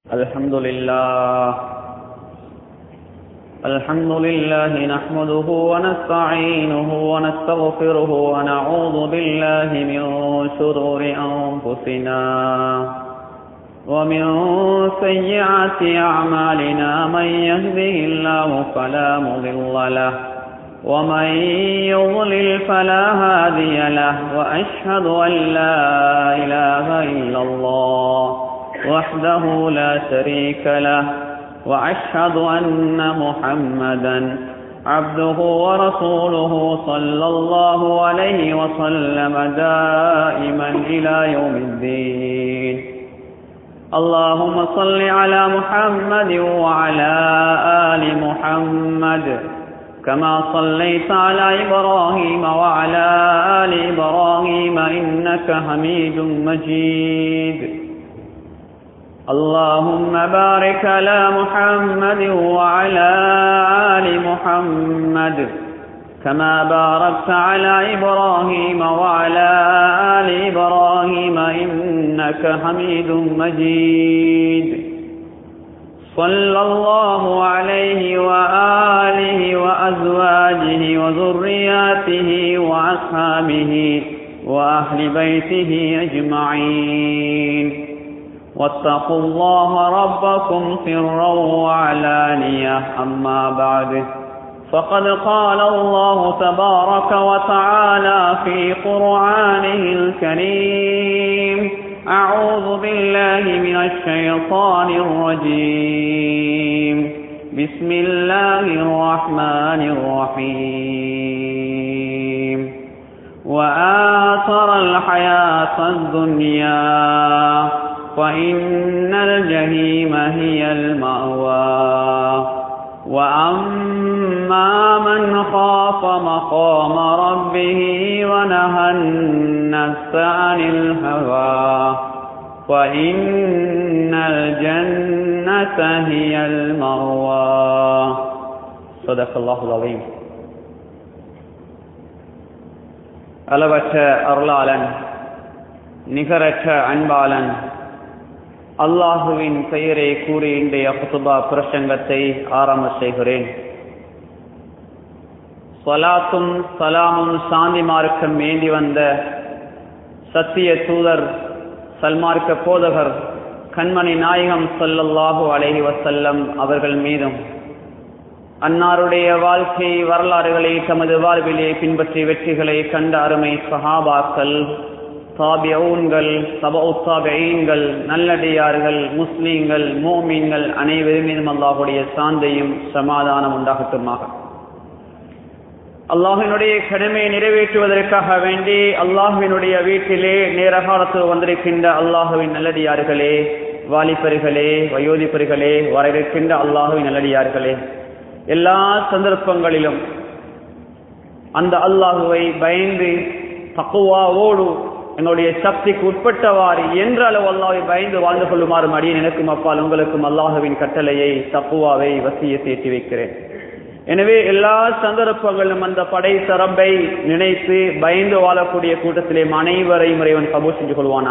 الحمد لله الحمد لله نحمده ونستعينه ونستغفره ونعوذ بالله من شرور أنفسنا ومن سيئات أعمالنا من يهده الله فلا مضل له ومن يضلل فلا هادي له وأشهد أن لا إله إلا الله وحده لا شريك له وأشهد أن محمدا عبده ورسوله صلى الله عليه وسلم دائما إلى يوم الدين اللهم صل على محمد وعلى آل محمد كما صليت على إبراهيم وعلى آل إبراهيم إنك حميد مجيد اللهم بارك على محمد وعلى آل محمد كما باركت على إبراهيم وعلى آل إبراهيم إنك حميد مجيد صلى الله عليه وآله وأزواجه وذرياته وأصحابه وأهل بيته أجمعين واتقوا الله ربكم سرا وعلانية أما بعد فقد قال الله تبارك وتعالى في قرآنه الكريم أعوذ بالله من الشيطان الرجيم بسم الله الرحمن الرحيم وآثر الحياة الدنيا وإن الجحيم هي المأوى وأما من خاف مقام ربه ونهى النفس عن الهوى وإن الجنة هي المأوى صدق الله العظيم அளவற்ற அருளாளன் நிகரற்ற அன்பாளன் அல்லாஹுவின் பெயரை கூறி இன்றைய குத்துபா பிரசங்கத்தை ஆரம்ப செய்கிறேன் சலாத்தும் சலாமும் சாந்தி மார்க்கம் ஏந்தி வந்த சத்திய தூதர் சல்மார்க்க போதகர் கண்மணி நாயகம் சொல்லல்லாஹு அலஹி வசல்லம் அவர்கள் மீதும் அன்னாருடைய வாழ்க்கை வரலாறுகளை தமது வாழ்விலே பின்பற்றி வெற்றிகளை கண்ட அருமை சஹாபாக்கள் தாபியவுன்கள் சபவுத்தாபியீன்கள் நல்லடியார்கள் முஸ்லீம்கள் மோமீன்கள் அனைவரும் மீதும் அல்லாஹுடைய சாந்தையும் சமாதானம் உண்டாகட்டுமாக அல்லாஹினுடைய கடமையை நிறைவேற்றுவதற்காக வேண்டி அல்லாஹுவினுடைய வீட்டிலே நேரகாலத்தில் வந்திருக்கின்ற அல்லாஹுவின் நல்லடியார்களே வாலிபர்களே வயோதிபர்களே வரவிருக்கின்ற அல்லாஹுவின் நல்லடியார்களே எல்லா சந்தர்ப்பங்களிலும் அந்த அல்லாஹுவை பயந்து தக்குவாவோடு எங்களுடைய சக்திக்கு உட்பட்டவாறு என்ற அளவு அல்லாவை பயந்து வாழ்ந்து கொள்ளுமாறு அடியன் எனக்கும் அப்பால் உங்களுக்கும் அல்லாஹுவின் கட்டளையை தப்புவாவை வசிய சேர்த்து வைக்கிறேன் எனவே எல்லா சந்தர்ப்பங்களிலும் அந்த படை தரப்பை நினைத்து பயந்து வாழக்கூடிய கூட்டத்திலே அனைவரையும் இறைவன் கபூர் செஞ்சு கொள்வானா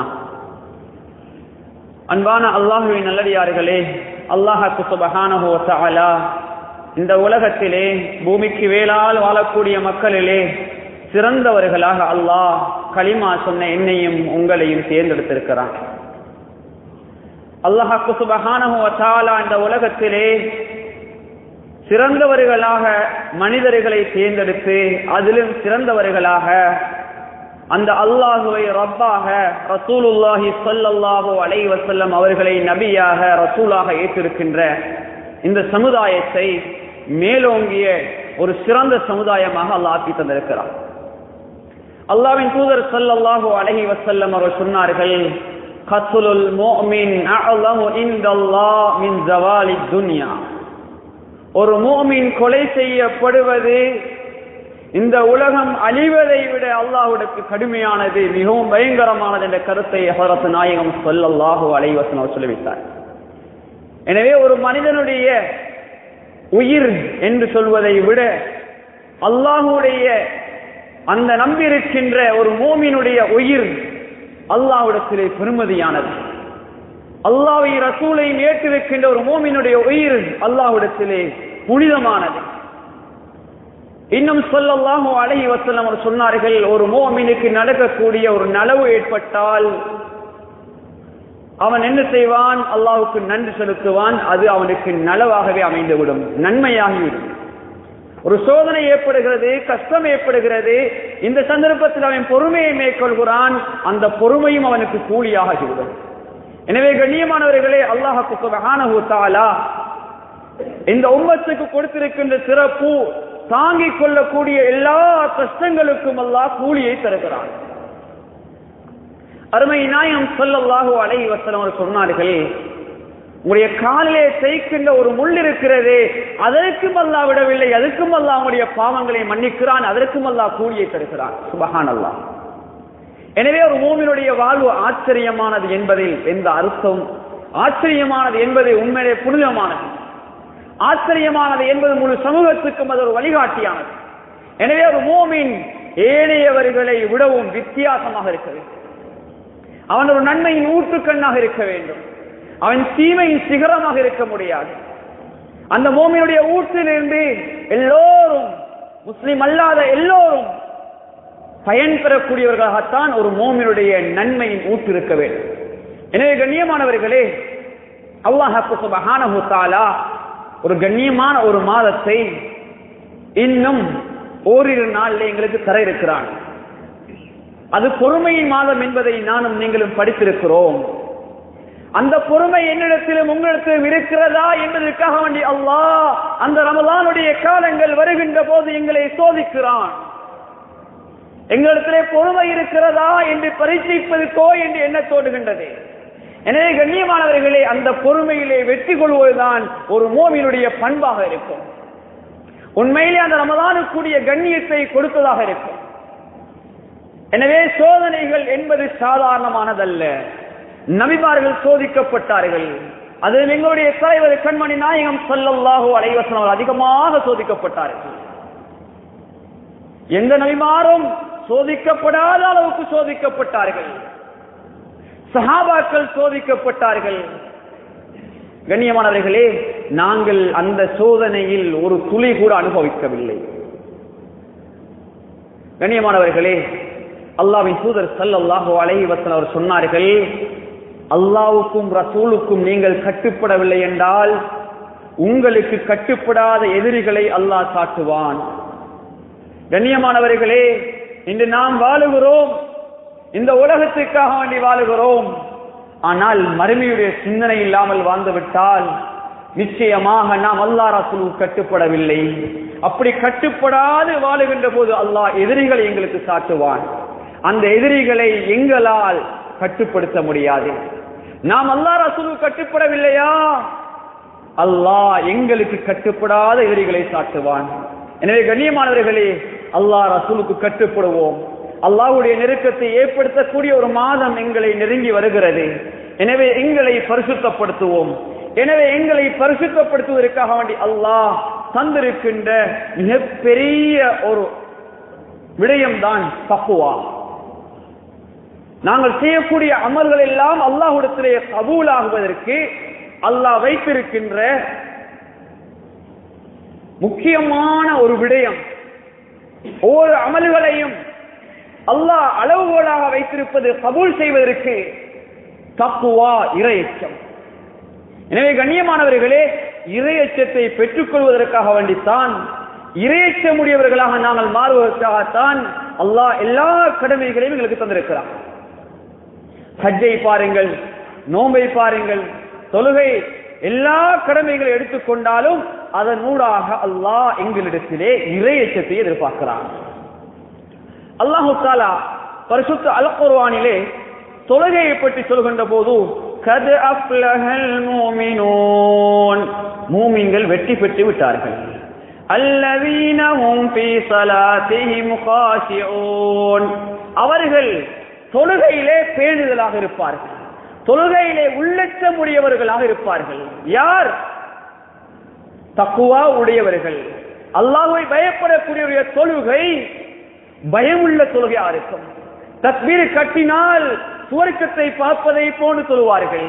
அன்பான அல்லாஹுவின் நல்லடியார்களே அல்லாஹாக்கு சுபகானஹோசா இந்த உலகத்திலே பூமிக்கு வேளால் வாழக்கூடிய மக்களிலே சிறந்தவர்களாக அல்லாஹ் களிமா சொன்ன என்னையும் உங்களையும் தேர்ந்தெடுத்திருக்கிறான் அல்லாஹாக்கு சுபகானஹோசாலா இந்த உலகத்திலே சிறந்தவர்களாக மனிதர்களை தேர்ந்தெடுத்து அதிலும் சிறந்தவர்களாக அந்த அல்லாஹுவை ரப்பாக ரசூலுல்லாஹி சொல்லல்லாஹு அலை வசல்லம் அவர்களை நபியாக ரசூலாக ஏற்றிருக்கின்ற இந்த சமுதாயத்தை மேலோங்கிய ஒரு சிறந்த சமுதாயமாக அல்லாஹ் ஆக்கி தந்திருக்கிறார் அல்லாவின் தூதர் சொல்லல்லாஹு அலஹி வசல்லம் அவர்கள் சொன்னார்கள் கத்துலுல் மோமின் மின் ஜவாலி துன்யா ஒரு மோமின் கொலை செய்யப்படுவது இந்த உலகம் அழிவதை விட அல்லாஹுடக்கு கடுமையானது மிகவும் பயங்கரமானது என்ற கருத்தை ஹரத் நாயகம் சொல்லல்லாஹு அலைவசன் அவர் சொல்லிவிட்டார் எனவே ஒரு மனிதனுடைய உயிர் என்று சொல்வதை விட அல்லாஹுடைய அந்த நம்பியிருக்கின்ற ஒரு மோமினுடைய உயிர் அல்லாஹ்விடத்திலே பெருமதியானது அல்லாவை ரசூலை ஏற்றிருக்கின்ற ஒரு மோமினுடைய உயிர் அல்லாஹ்விடத்திலே புனிதமானது இன்னும் சொல்லல்லாஹு அலைஹி வஸல்லம் அவர் சொன்னார்கள் ஒரு மோமினுக்கு நடக்கக்கூடிய ஒரு நலவு ஏற்பட்டால் அவன் என்ன செய்வான் அல்லாஹ்வுக்கு நன்றி செலுத்துவான் அது அவனுக்கு நலவாகவே அமைந்துவிடும் நன்மையாகிவிடும் ஒரு சோதனை ஏற்படுகிறது கஷ்டம் ஏற்படுகிறது இந்த சந்தர்ப்பத்தில் அவன் பொறுமையை மேற்கொள்கிறான் அந்த பொறுமையும் அவனுக்கு கூலியாகிவிடும் எனவே கண்ணியமானவர்களே அல்லாஹுக்கு சுபஹானஹு தஆலா இந்த உம்மத்துக்கு கொடுத்திருக்கின்ற சிறப்பு தாங்கிக் கொள்ளக்கூடிய எல்லா கஷ்டங்களுக்கும் அல்லாஹ் கூலியை தருகிறான் அருமை நாயம் சொல்லல்லாஹு அலைஹி வஸல்லம் அவர் சொன்னார்கள் உங்களுடைய காலிலே தேய்க்கின்ற ஒரு முள் இருக்கிறதே அதற்கும் அல்லாஹ் விடவில்லை அதற்கும் அல்லாஹ் உங்களுடைய பாவங்களை மன்னிக்கிறான் அதற்கும் அல்லாஹ் கூலியை தருகிறான் சுபஹான் அல்லாஹ் எனவே ஒரு மூமினுடைய வாழ்வு ஆச்சரியமானது என்பதில் எந்த அர்த்தம் ஆச்சரியமானது என்பது உண்மையிலே புனிதமானது ஆச்சரியமானது என்பது முழு சமூகத்துக்கும் அது ஒரு வழிகாட்டியானது எனவே ஒரு மூமின் ஏனையவர்களை விடவும் வித்தியாசமாக இருக்க வேண்டும் அவன் ஒரு நன்மையின் ஊற்றுக்கண்ணாக இருக்க வேண்டும் அவன் தீமையின் சிகரமாக இருக்க முடியாது அந்த மோமினுடைய ஊற்றிலிருந்து எல்லோரும் முஸ்லிம் அல்லாத எல்லோரும் பயன் பெறக்கூடியவர்களாகத்தான் ஒரு மோமினுடைய நன்மையின் ஊற்று இருக்க வேண்டும் எனவே கண்ணியமானவர்களே அல்லாஹு சுபஹானஹு தஆலா ஒரு கண்ணியமான ஒரு மாதத்தை இன்னும் ஓரிரு நாளில் எங்களுக்கு தர இருக்கிறான் அது பொறுமையின் மாதம் என்பதை நானும் நீங்களும் படித்திருக்கிறோம் அந்த பொறுமை என்னிடத்திலும் உங்களிடத்திலும் இருக்கிறதா என்பதற்காக வேண்டி அல்லாஹ் அந்த ரமலானுடைய காலங்கள் வருகின்ற போது எங்களை சோதிக்கிறான் எங்களிடத்திலே பொறுமை இருக்கிறதா என்று பரீட்சிப்பதற்கோ என்று என்ன தோடுகின்றது எனவே கண்ணியமானவர்களே அந்த பொறுமையிலே வெற்றி கொள்வதுதான் ஒரு மோமினுடைய பண்பாக இருக்கும் உண்மையிலே அந்த ரமதானுக்குரிய கண்ணியத்தை கொடுத்ததாக இருக்கும் எனவே சோதனைகள் என்பது சாதாரணமானதல்ல நபிமார்கள் சோதிக்கப்பட்டார்கள் அது எங்களுடைய தலைவர் கண்மணி நாயகம் சொல்லல்லாஹோ அலைவசனம் அதிகமாக சோதிக்கப்பட்டார்கள் எந்த நபிமாரும் சோதிக்கப்படாத அளவுக்கு சோதிக்கப்பட்டார்கள் சஹாபாக்கள் சோதிக்கப்பட்டார்கள் கண்ணியமானவர்களே நாங்கள் அந்த சோதனையில் ஒரு துளி கூட அனுபவிக்கவில்லை கண்ணியமானவர்களே அல்லாவின் தூதர் சல்லல்லாஹு அலைஹி வஸல்லம் அவர் சொன்னார்கள் அல்லாவுக்கும் ரசூலுக்கும் நீங்கள் கட்டுப்படவில்லை என்றால் உங்களுக்கு கட்டுப்படாத எதிரிகளை அல்லாஹ் காட்டுவான் கண்ணியமானவர்களே இன்று நாம் வாழுகிறோம் இந்த உலகத்துக்காக வேண்டி வாழுகிறோம் ஆனால் மறுமையுடைய சிந்தனை இல்லாமல் வாழ்ந்துவிட்டால் நிச்சயமாக நாம் அல்லா ரசூல் கட்டுப்படவில்லை அப்படி கட்டுப்படாது வாழுகின்ற போது அல்லாஹ் எதிரிகளை எங்களுக்கு சாட்டுவான் அந்த எதிரிகளை எங்களால் கட்டுப்படுத்த முடியாது நாம் அல்லா ரசூல் கட்டுப்படவில்லையா அல்லாஹ் எங்களுக்கு கட்டுப்படாத எதிரிகளை சாட்டுவான் எனவே கண்ணியமானவர்களே அல்லாஹ் ரசூலுக்கு கட்டுப்படுவோம் அல்லாஹ்வுடைய நெருக்கத்தை ஏற்படுத்தக்கூடிய ஒரு மாதம் எங்களை நெருங்கி வருகிறது எனவே எங்களை பரிசுத்தப்படுத்துவோம் எனவே எங்களை பரிசுத்தப்படுத்துவதற்காக வேண்டி அல்லாஹ் தந்திருக்கின்ற மிகப்பெரிய ஒரு விடயம்தான் தப்புவா நாங்கள் செய்யக்கூடிய அமல்கள் எல்லாம் அல்லாஹ்விடத்திலே கபூலாகுவதற்கு அல்லாஹ் வைத்திருக்கின்ற முக்கியமான ஒரு விடயம் ஒவ்வொரு அமல்களையும் அல்லாஹ் அளவுகோலாக வைத்திருப்பது கபூல் செய்வதற்கு தப்புவா இரையச்சம் எனவே கண்ணியமானவர்களே இரையச்சத்தை பெற்றுக் கொள்வதற்காக வேண்டித்தான் இரையச்சமுடையவர்களாக நாங்கள் மாறுவதற்காகத்தான் அல்லாஹ் எல்லா கடமைகளையும் எங்களுக்கு தந்திருக்கிறான் ஹஜ்ஜை பாருங்கள் நோம்பை பாருங்கள் தொழுகை எல்லா கடமைகளை எடுத்துக்கொண்டாலும் அதன் ஊடாக அல்லாஹ் எங்களிடத்திலே இரையச்சத்தை எதிர்பார்க்கிறான் அல்லாஹு தாலா பரிசுத்த அல் குர்ஆனிலே தொழுகையை பற்றி சொல்கின்ற போது கது அஃப்லஹல் மூமினூன் மூமின்கள் வெற்றி பெற்று விட்டார்கள் அல்லதீன ஹும் ஃபீ ஸலாத்திஹிம் காஷிஊன் அவர்கள் தொழுகையிலே பேணுதலாக இருப்பார்கள் தொழுகையிலே உள்ளச்சமுடையவர்களாக இருப்பார்கள் யார் தக்குவா உடையவர்கள் அல்லாஹ்வை பயப்படக்கூடிய தொழுகை பயமுள்ள தொழுகையா இருக்கும் தக்பீர் கட்டினால் சுவர்க்கத்தை பார்ப்பதை போன்று தொழுவார்கள்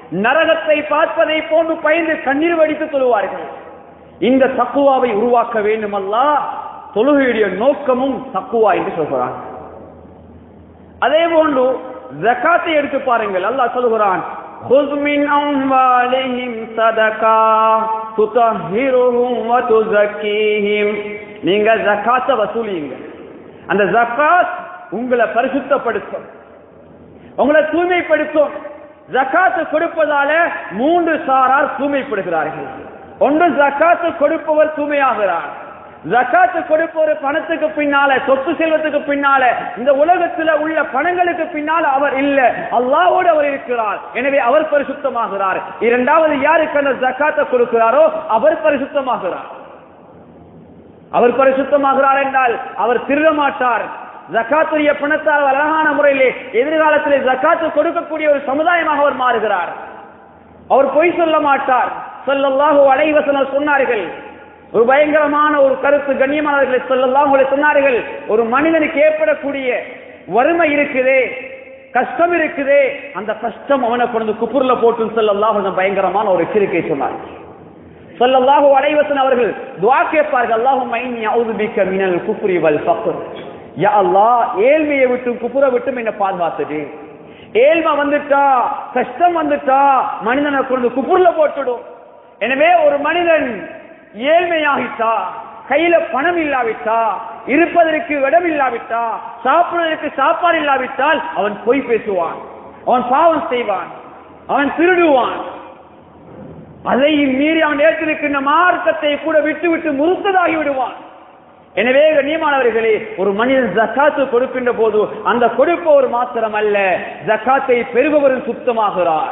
நரகத்தை பார்ப்பதை போன்று பயந்து கண்ணீர் வடித்து தொழுவார்கள் இந்த தக்குவாவை உருவாக்க வேண்டும் அல்லா தொழுகையுடைய நோக்கமும் தக்குவா என்று சொல்கிறான் அதே போன்று ஜக்காத்தை எடுத்து பாருங்கள் அல்லாஹ் சொல்கிறான் خذ من أموالهم صدقة تطهرهم وتزكيهم நீங்க ஜக்காத்தை வசூலியுங்க அந்த ஜக்காத் உங்களை பரிசுத்தப்படுத்தும் உங்களை தூய்மைப்படுத்தும் ஜக்காத்து கொடுப்பதால மூன்று சாரார் தூய்மைப்படுகிறார்கள் ஒன்று ஜக்காத்து கொடுப்பவர் தூய்மையாகிறார் ஜக்காத்து கொடுப்பவர் பணத்துக்கு பின்னால சொத்து செல்வத்துக்கு பின்னால இந்த உலகத்துல உள்ள பணங்களுக்கு பின்னால அவர் இல்ல அல்லாவோடு அவர் இருக்கிறார் எனவே அவர் பரிசுத்தமாகிறார் இரண்டாவது யாருக்கு அந்த ஜக்காத்தை கொடுக்கிறாரோ அவர் பரிசுத்தமாகிறார் அவர் பரிசுத்தமாகிறார் என்றால் அவர் திருட மாட்டார் ஜக்காத்துடைய பணத்தால் அழகான முறையிலே எதிர்காலத்திலே ஜக்காத்து கொடுக்கக்கூடிய ஒரு சமுதாயமாக அவர் மாறுகிறார் அவர் பொய் சொல்ல மாட்டார் சொல்லல்லாஹு அலைவசனர் சொன்னார்கள் ஒரு பயங்கரமான ஒரு கருத்து கண்ணியமானவர்களை சொல்லலாம் சொன்னார்கள் ஒரு மனிதனுக்கு ஏற்படக்கூடிய வறுமை இருக்குதே கஷ்டம் இருக்குதே அந்த கஷ்டம் அவனை கொண்டு குப்புர்ல போட்டு சொல்லலாம் பயங்கரமான ஒரு எச்சரிக்கை சொன்னார் சொல்லல்லாஹு அலைவசன் அவர்கள் துவா கேட்பார்கள் அல்லாஹும் மைனி அவுது பிக்க மினல் குஃப்ரி வல் ஃபக்ர் யா அல்லாஹ் ஏழ்மையை விட்டும் குப்புற விட்டும் என்ன பாதுகாத்துடு ஏழ்மை வந்துட்டா கஷ்டம் வந்துட்டா மனிதனை கொண்டு குப்புர்ல போட்டுடும் எனவே ஒரு மனிதன் ஏழ்மையாகிட்டா கையில பணம் இல்லாவிட்டா இருப்பதற்கு இடம் இல்லாவிட்டா சாப்பிடுவதற்கு சாப்பாடு இல்லாவிட்டால் அவன் பொய் பேசுவான் அவன் பாவம் செய்வான் அவன் திருடுவான் அதை மீறி அவன் ஏற்றிருக்கின்ற மார்க்கத்தை கூட விட்டு விட்டு முறுத்ததாகி விடுவான் எனவே கண்ணியமானவர்களே ஒரு மனிதன் ஜக்காத்து கொடுக்கின்ற போது அந்த கொடுப்பவர் மாத்திரம் அல்ல ஜக்காத்தை பெறுபவரும் சுத்தமாகிறார்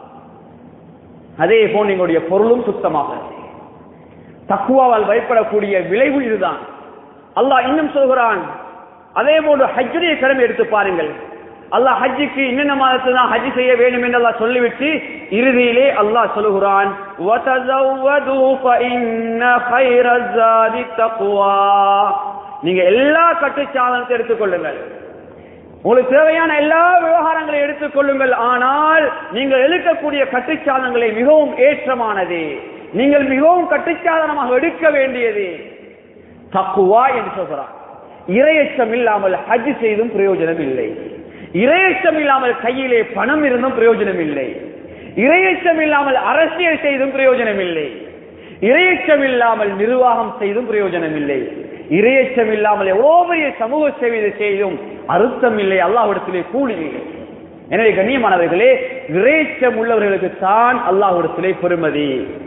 அதே போல் எங்களுடைய பொருளும் சுத்தமாகிறது தக்குவாவால் பயப்படக்கூடிய விளைவு இதுதான் அல்லாஹ் இன்னும் சொல்கிறான் அதே போன்று ஹஜ்ஜுடைய கடமை எடுத்து பாருங்கள் அல்லாஹ் ஹஜ்ஜுக்கு என்னென்ன மாதத்தில் தான் ஹஜ் செய்ய வேண்டும் என்று அல்லாஹ் சொல்லிவிட்டு இறுதியிலே அல்லாஹ் சொல்லுகிறான் நீங்க எல்லா கட்டுச்சாதனத்தை எடுத்துக்கொள்ளுங்கள் உங்களுக்கு தேவையான எல்லா விவகாரங்களையும் எடுத்துக்கொள்ளுங்கள் ஆனால் நீங்கள் எடுக்கக்கூடிய கட்டுச்சாதனங்களை மிகவும் ஏற்றமானது நீங்கள் மிகவும் கட்டுச்சாதனமாக எடுக்க வேண்டியது தக்குவா என்று சொல்கிறான் இரையச்சம் இல்லாமல் ஹஜ் செய்தும் பிரயோஜனம் இல்லை இரையச்சம் இல்லாமல் கையிலே பணம் இருந்தும் பிரயோஜனம் இல்லை இரையச்சம் இல்லாமல் அரசியல் செய்தும் பிரயோஜனம் இல்லை இரையச்சம் இல்லாமல் நிர்வாகம் செய்தும் பிரயோஜனம் இல்லை இரையச்சம் இல்லாமல் எவ்வளவு பெரிய சமூக சேவை செய்தும் அர்த்தம் இல்லை அல்லாஹ்விடத்திலே கூலி இல்லை எனவே கண்ணியமானவர்களே இரையச்சம் உள்ளவர்களுக்கு தான் அல்லாஹ்விடத்திலே பெருமதி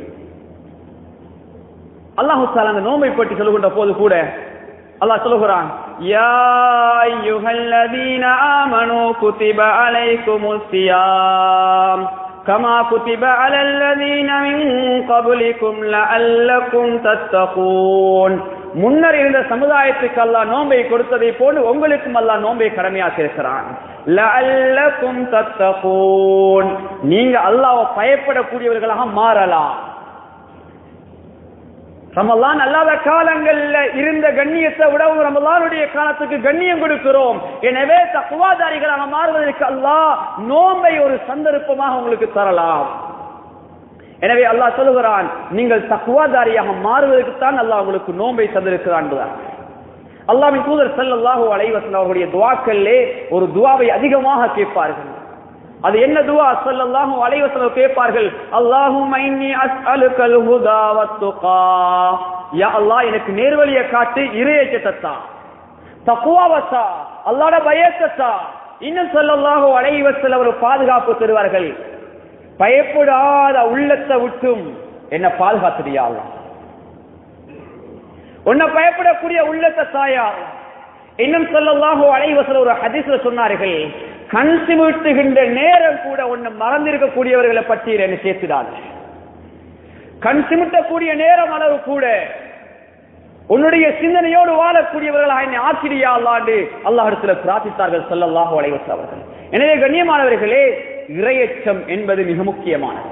அல்லாஹு அந்த நோம்பை பற்றி சொல்லுகின்ற போது கூட அல்லாஹ் சொல்லுகிறான் யா அய்யுஹல்லதீன ஆமனூ குதிப அலைக்குமுஸ் ஸியாம் கமா குதிப அலல்லதீன மின் கப்லிக்கும் லஅல்லக்கும் தத்தகூன் முன்னர் இருந்த சமுதாயத்துக்கு அல்லாஹ் நோன்பை கொடுத்ததை போன்று உங்களுக்கும் அல்லாஹ் நோன்பை கடமையாக்கி இருக்கிறான் லஅல்லக்கும் தத்தகூன் நீங்க அல்லாஹ்வை பயப்படக்கூடியவர்களாக மாறலாம் ரமலான் அல்லாத காலங்கள்ல இருந்த கண்ணியத்தை விடவும் ரமலானுடைய காலத்துக்கு கண்ணியம் கொடுக்கிறோம் எனவே தக்குவாதாரிகளாக மாறுவதற்கு அல்லாஹ் நோம்பை ஒரு சந்தர்ப்பமாக உங்களுக்கு தரலாம் எனவே அல்லாஹ் சொல்லுகிறான் நீங்கள் தக்குவாதாரியாக மாறுவதற்கு தான் அல்லாஹ் உங்களுக்கு நோம்பை தந்திருக்கிறான் அல்லாவின் தூதர் செல்லல்லாஹு அலைவசன் அவர்களுடைய துவாக்கல்லே ஒரு துவாவை அதிகமாக கேட்பார்கள் அது என்ன துவா ஸல்லல்லாஹு அலைஹி வஸல்லம் கேட்பார்கள் அல்லாஹும்ம இன்னி அஸ்அலுகல் ஹுதா வத்துகா யா அல்லாஹ் எனக்கு நேர்வழியை காட்டு இறையச்சத்தை தா தக்வாவை தா அல்லாஹ்வோட பயத்தை தா இன்னும் ஸல்லல்லாஹு அலைஹி வஸல்லம் ஒரு பாதுகாப்பு தருவார்கள் பயப்படாத உள்ளத்தை விட்டும் என்ன பாதுகாத்துறியா அல்லாஹ் உன்னை பயப்படக்கூடிய உள்ளத்தை தாயா இன்னும் ஸல்லல்லாஹு அலைஹி வஸல்லம் ஒரு ஹதீஸ்ல சொன்னார்கள் கண் சிமிட்டுகின்ற நேரம் கூட ஒன்னு மறந்திருக்கக்கூடியவர்களை பற்றி என்ன சேர்த்துடாது கண் சிமிட்டக்கூடிய நேரம் அளவு கூட உன்னுடைய சிந்தனையோடு வாழக்கூடியவர்களாக என்னை ஆச்சரியா அல்லாண்டு அல்லாஹிடத்தில் பிரார்த்தித்தார்கள் சொல்லல்லாஹு அலைவஸ் அவர்கள் எனவே கண்ணியமானவர்களே இரையச்சம் என்பது மிக முக்கியமானது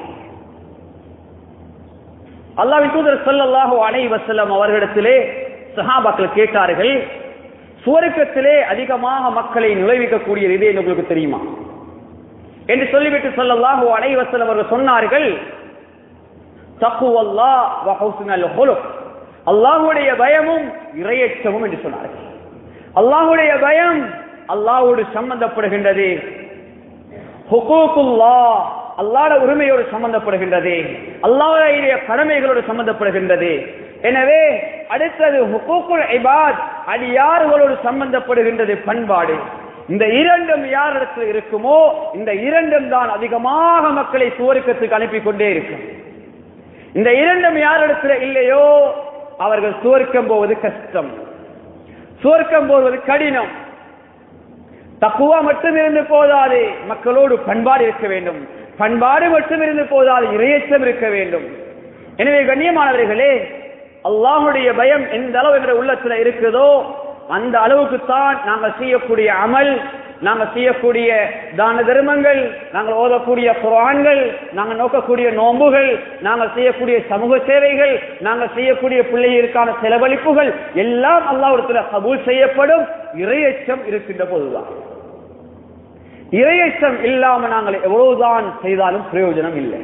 அல்லாவின் தூதர் சொல்லல்லாஹு அலை வசல்லம் அவர்களிடத்திலே சஹாபாக்கள் கேட்டார்கள் சுவருக்கத்திலே அதிகமாக மக்களை நுழைவிக்கக்கூடிய இது உங்களுக்கு தெரியுமா என்று சொல்லிவிட்டு சொல்லல்லாஹு அலைவசல் அவர்கள் சொன்னார்கள் தக்குவல்லா வஹுஸ்னல் ஹுலுக் அல்லாஹ்வுடைய பயமும் இரையச்சமும் என்று சொன்னார்கள் அல்லாஹ்வுடைய பயம் அல்லாஹ்வோடு சம்பந்தப்படுகின்றது ஹுகூக்குல்லா அல்லாஹ்வுடைய உரிமையோடு சம்பந்தப்படுகின்றது அல்லாஹ்வுடைய கடமைகளோடு சம்பந்தப்படுகின்றது எனவே அடுத்தது ஹுகூக்குல் இபாத் அடியார்களோடு சம்பந்தப்படுகின்றது பண்பாடு இந்த இரண்டும் யாரிடத்தில் இருக்குமோ இந்த இரண்டும் தான் அதிகமாக மக்களை சுவருக்கத்துக்கு அனுப்பி கொண்டே இருக்கும் இந்த இரண்டும் யாரிடத்தில் இல்லையோ அவர்கள் சுவர்க்கம் போவது கஷ்டம் சுவர்க்கம் போவது கடினம் தக்குவா மட்டும் இருந்து போதாது மக்களோடு பண்பாடு இருக்க வேண்டும் பண்பாடு மட்டும் இருந்து போதாது இரையச்சம் இருக்க வேண்டும் எனவே கண்ணியமானவர்களே அல்லாஹுடைய பயம் எந்த அளவு என்ற உள்ளத்துல இருக்குதோ அந்த அளவுக்கு தான் நாங்கள் செய்யக்கூடிய அமல் நாங்கள் செய்யக்கூடிய தான தர்மங்கள் நாங்கள் ஓதக்கூடிய குரான்கள் நாங்கள் நோக்கக்கூடிய நோம்புகள் நாங்கள் செய்யக்கூடிய சமூக சேவைகள் நாங்கள் செய்யக்கூடிய பிள்ளைகளுக்கான செலவழிப்புகள் எல்லாம் அல்லாவிடத்தில் கபூல் செய்யப்படும் இரையச்சம் இருக்கின்ற போதுதான் இரையச்சம் இல்லாம நாங்கள் எவ்வளவுதான் செய்தாலும் பிரயோஜனம் இல்லை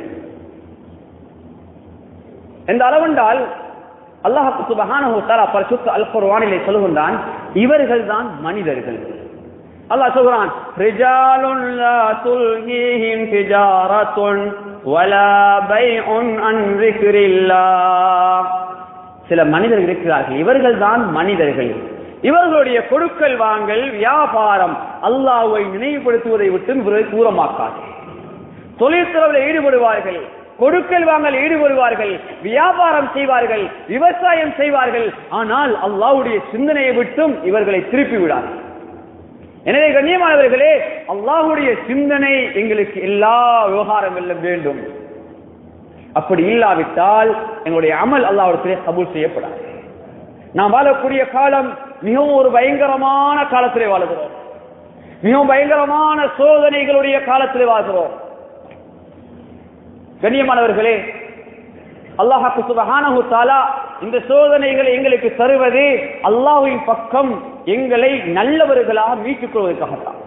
எந்த அளவென்றால் அல்லாஹு சுபஹானஹு தஆலா பரிசுத்த அல் குர்ஆனிலே சொல்லுகின்றான் இவர்கள் தான் மனிதர்கள் அல்லாஹ் சொல்றான் ரிஜாலுன் லா துல்ஹீஹிம் திஜாரத்துன் வலா பைஉன் அன் ذிக்ரில்லாஹ் சில மனிதர்கள் இருக்கிறார்கள் இவர்கள் தான் மனிதர்கள் இவர்களுடைய கொடுக்கல் வாங்கல் வியாபாரம் அல்லாஹ்வை நினைவுபடுத்துவதை விட்டு இவர்கள் தூரமாக்காது தொழிற்துறவில் ஈடுபடுவார்கள் கொடுக்கல் வாங்கல் ஈடுபடுவார்கள் வியாபாரம் செய்வார்கள் விவசாயம் செய்வார்கள் ஆனால் அல்லாஹ்வுடைய சிந்தனையை விட்டும் இவர்களை திருப்பி விடார்கள் எனவே கண்ணியமானவர்களே அல்லாஹ்வுடைய சிந்தனை எங்களுக்கு எல்லா விவகாரங்களிலும் வேண்டும் அப்படி இல்லாவிட்டால் எங்களுடைய அமல் அல்லாஹ்விடத்திலே கபூல் செய்யப்படாது நாம் வாழக்கூடிய காலம் மிகவும் ஒரு பயங்கரமான காலத்திலே வாழுகிறோம் மிகவும் பயங்கரமான சோதனைகளுடைய காலத்திலே வாழ்கிறோம் கண்ணியமானவர்களே அல்லாஹாக்கு சுபஹானஹு தாலா இந்த சோதனைகளை எங்களுக்கு தருவது அல்லாஹ்வின் பக்கம் எங்களை நல்லவர்களாக மீட்டுக் கொள்வதற்காகத்தான்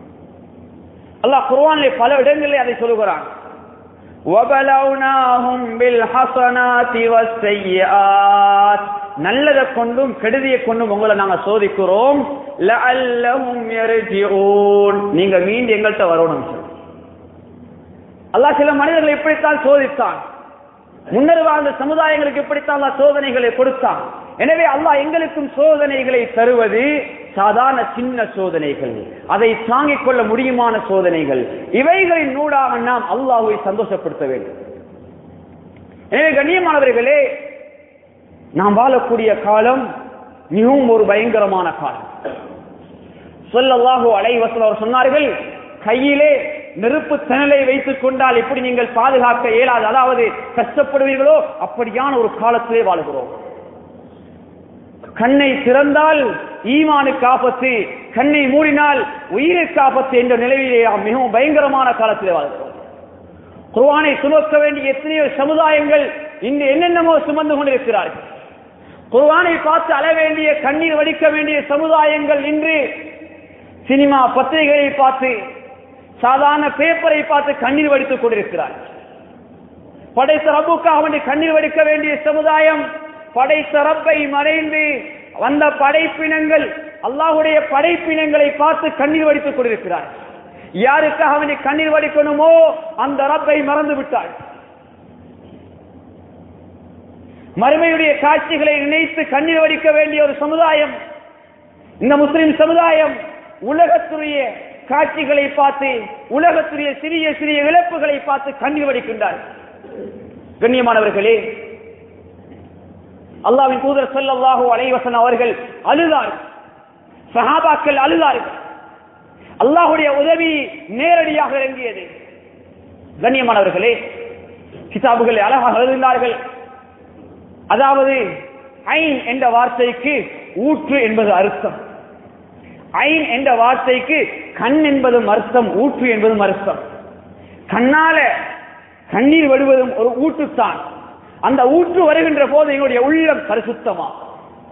அல்லாஹ் குர்ஆனிலே பல இடங்களில் அதை சொல்லுகிறான் وَبَلَوْنَاهُمْ بِالْحَسَنَاتِ وَالسَّيِّئَاتِ நல்லதை கொண்டும் கெடுதியை கொண்டும் உங்களை நாங்க சோதிக்கிறோம் لَعَلَّهُمْ يَرْجِعُونَ நீங்க மீண்டும் எங்கள்கிட்ட வரணும் அல்லாஹ் சில மனிதர்களை இப்படித்தான் சோதித்தான் முன்னர் வாழ்ந்த சமுதாயங்களுக்கு இப்படித்தான் அல்லாஹ் சோதனைகளை கொடுத்தான் எனவே அல்லாஹ் எங்களுக்கும் சோதனைகளை தருவது சாதாரண சின்ன சோதனைகள் அதை தாங்கிக் கொள்ள முடியுமான சோதனைகள் இவைகளின் நூடாக நாம் அல்லாஹுவை சந்தோஷப்படுத்த வேண்டும் எனவே கண்ணியமானவர்களே நாம் வாழக்கூடிய காலம் மிகவும் ஒரு பயங்கரமான காலம் சொல்லல்லாஹு அலைவசல் அவர் சொன்னார்கள் கையிலே நெருப்பு தணலை வைத்துக் கொண்டால் எப்படி நீங்கள் பாதுகாக்க இயலாது அதாவது கஷ்டப்படுவீர்களோ அப்படியான ஒரு காலத்திலே வாழ்கிறோம் கண்ணை திறந்தால் ஈமானுக்கு ஆபத்து கண்ணை மூடினால் உயிருக்கு ஆபத்து என்ற நிலையிலே நாம் மிகவும் பயங்கரமான காலத்திலே வாழ்கிறோம் குர்ஆனை சுமக்க வேண்டிய எத்தனையோ சமுதாயங்கள் இன்று என்னென்னமோ சுமந்து கொண்டிருக்கிறார்கள் குர்ஆனை பார்த்து அழ வேண்டிய கண்ணீர் வடிக்க வேண்டிய சமுதாயங்கள் இன்று சினிமா பத்திரிகைகளை பார்த்து சாதாரண பேப்பரை பார்த்து கண்ணீர் வடித்துக் கொண்டிருக்கிறார் படைத்த ரப்புக்காக வேண்டி கண்ணீர் வடிக்க வேண்டிய சமுதாயம் படைத்த ரப்பை மறைந்து வந்த படைப்பினங்கள் அல்லாஹுடைய படைப்பினங்களை பார்த்து கண்ணீர் வடித்துக் கொண்டிருக்கிறார் யாருக்காக வேண்டி கண்ணீர் வடிக்கணுமோ அந்த ரப்பை மறந்து விட்டார் மறுமையுடைய காட்சிகளை நினைத்து கண்ணீர் வடிக்க வேண்டிய ஒரு சமுதாயம் இந்த முஸ்லிம் சமுதாயம் உலகத்துடைய காட்சிகளை பார்த்து உலகத்துடைய சிறிய சிறிய இழப்புகளை பார்த்து கண்ணீர் வடிக்கின்றார் கண்ணியமானவர்களே அல்லாவின் தூதர் ஸல்லல்லாஹு அலைஹி வஸல்லம் அவர்கள் அழுதார் சஹாபாக்கள் அழுதார்கள் அல்லாஹ்வுடைய உதவி நேரடியாக இறங்கியது கண்ணியமானவர்களே கிதாபுகளை அழகாக எழுதினார்கள் அதாவது ஐன் என்ற வார்த்தைக்கு ஊற்று என்பது அர்த்தம் ஐன் என்ற வார்த்தைக்கு கண் என்பதும் அர்த்தம் ஊற்று என்பதும் அர்த்தம் கண்ணால கண்ணீர் வருவதும் ஒரு ஊற்றுத்தான் அந்த ஊற்று வருகின்ற போது எங்களுடைய உள்ளம் பரிசுத்தமா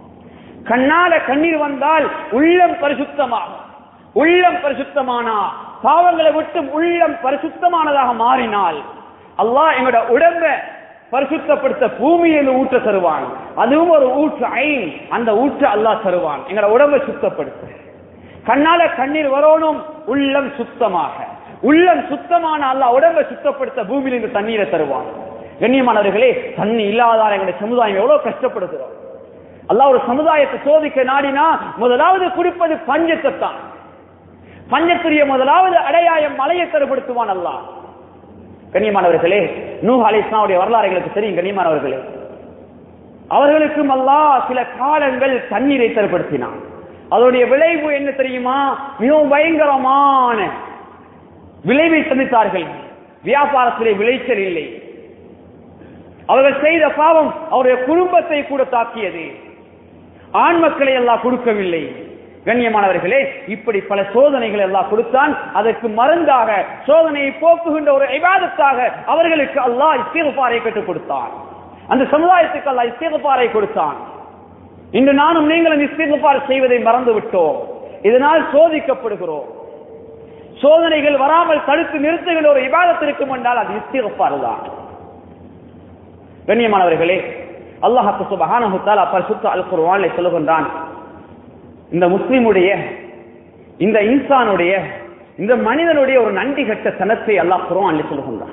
கண்ணால கண்ணீர் வந்தால் உள்ளம் பரிசுத்தமாகும் உள்ளம் பரிசுத்தமானா பாவங்களை விட்டு உள்ளம் பரிசுத்தமானதாக மாறினால் அல்லாஹ் எங்களோட உடம்ப பரிசுத்தப்படுத்த பூமியில் ஊற்ற தருவான் அதுவும் ஒரு ஊற்று ஐன் அந்த ஊற்று அல்லாஹ் தருவான் எங்களோட உடம்பை சுத்தப்படுத்த கண்ணால கண்ணீர் வரணும் உள்ளம் சுத்தமாக உள்ளம் சுத்தமான அல்லாஹ் உடம்பை சுத்தப்படுத்த பூமியில் இருந்து தண்ணீரை தருவான் கண்ணியமானவர்களே தண்ணி இல்லாதார எங்களுடைய சமுதாயம் எவ்வளவு கஷ்டப்படுகிறோம் அல்லாஹ் ஒரு சமுதாயத்தை சோதிக்க நாடினா முதலாவது குடிப்பது பஞ்சத்தை தான் பஞ்சத்துரிய முதலாவது அடையாயம் மலையை தரப்படுத்துவான் அல்லாஹ் கண்ணியமானவர்களே நூ அலிஸ்லாவுடைய வரலாறு எங்களுக்கு தெரியும் கண்ணியமானவர்களே அவர்களுக்கும் அல்லாஹ் சில காலங்கள் தண்ணீரை தரப்படுத்தினான் அதனுடைய விளைவு என்ன தெரியுமா மிகவும் பயங்கரமான விளைவை சந்தித்தார்கள் வியாபாரத்திலே விளைச்சல் இல்லை அவர்கள் செய்த பாவம் அவருடைய குடும்பத்தை கூட தாக்கியது ஆண் மக்களை எல்லாம் கொடுக்கவில்லை கண்ணியமானவர்களே இப்படி பல சோதனைகள் எல்லாம் கொடுத்தான் அதற்கு மருந்தாக சோதனையை போக்குகின்ற ஒரு இபாதத்தாக அவர்களுக்கு அல்லாஹ் இஸ்திகபாரை கற்றுக் கொடுத்தான் அந்த சமுதாயத்துக்கு அல்லாஹ் இஸ்திகபாரை கொடுத்தான் இன்று நானும் நீங்களும் இஸ்திகபார் செய்வதை மறந்து விட்டோம் இதனால் சோதிக்கப்படுகிறோம் சோதனைகள் வராமல் தடுத்து நிறுத்துகின்ற ஒரு இபாதத்திற்கு என்றால் அது இஸ்திகபார் தான் கண்ணியமானவர்களே அல்லாஹு சுபஹானஹு தஆலா பரிசுத்த அல் குர்ஆனில் சொல்லுகின்றான் இந்த முஸ்லிமுடைய இந்த இன்சானுடைய இந்த மனிதனுடைய ஒரு நன்றி கட்ட தனத்தை அல்லாஹ் குர்ஆனில் சொல்லுகின்றான்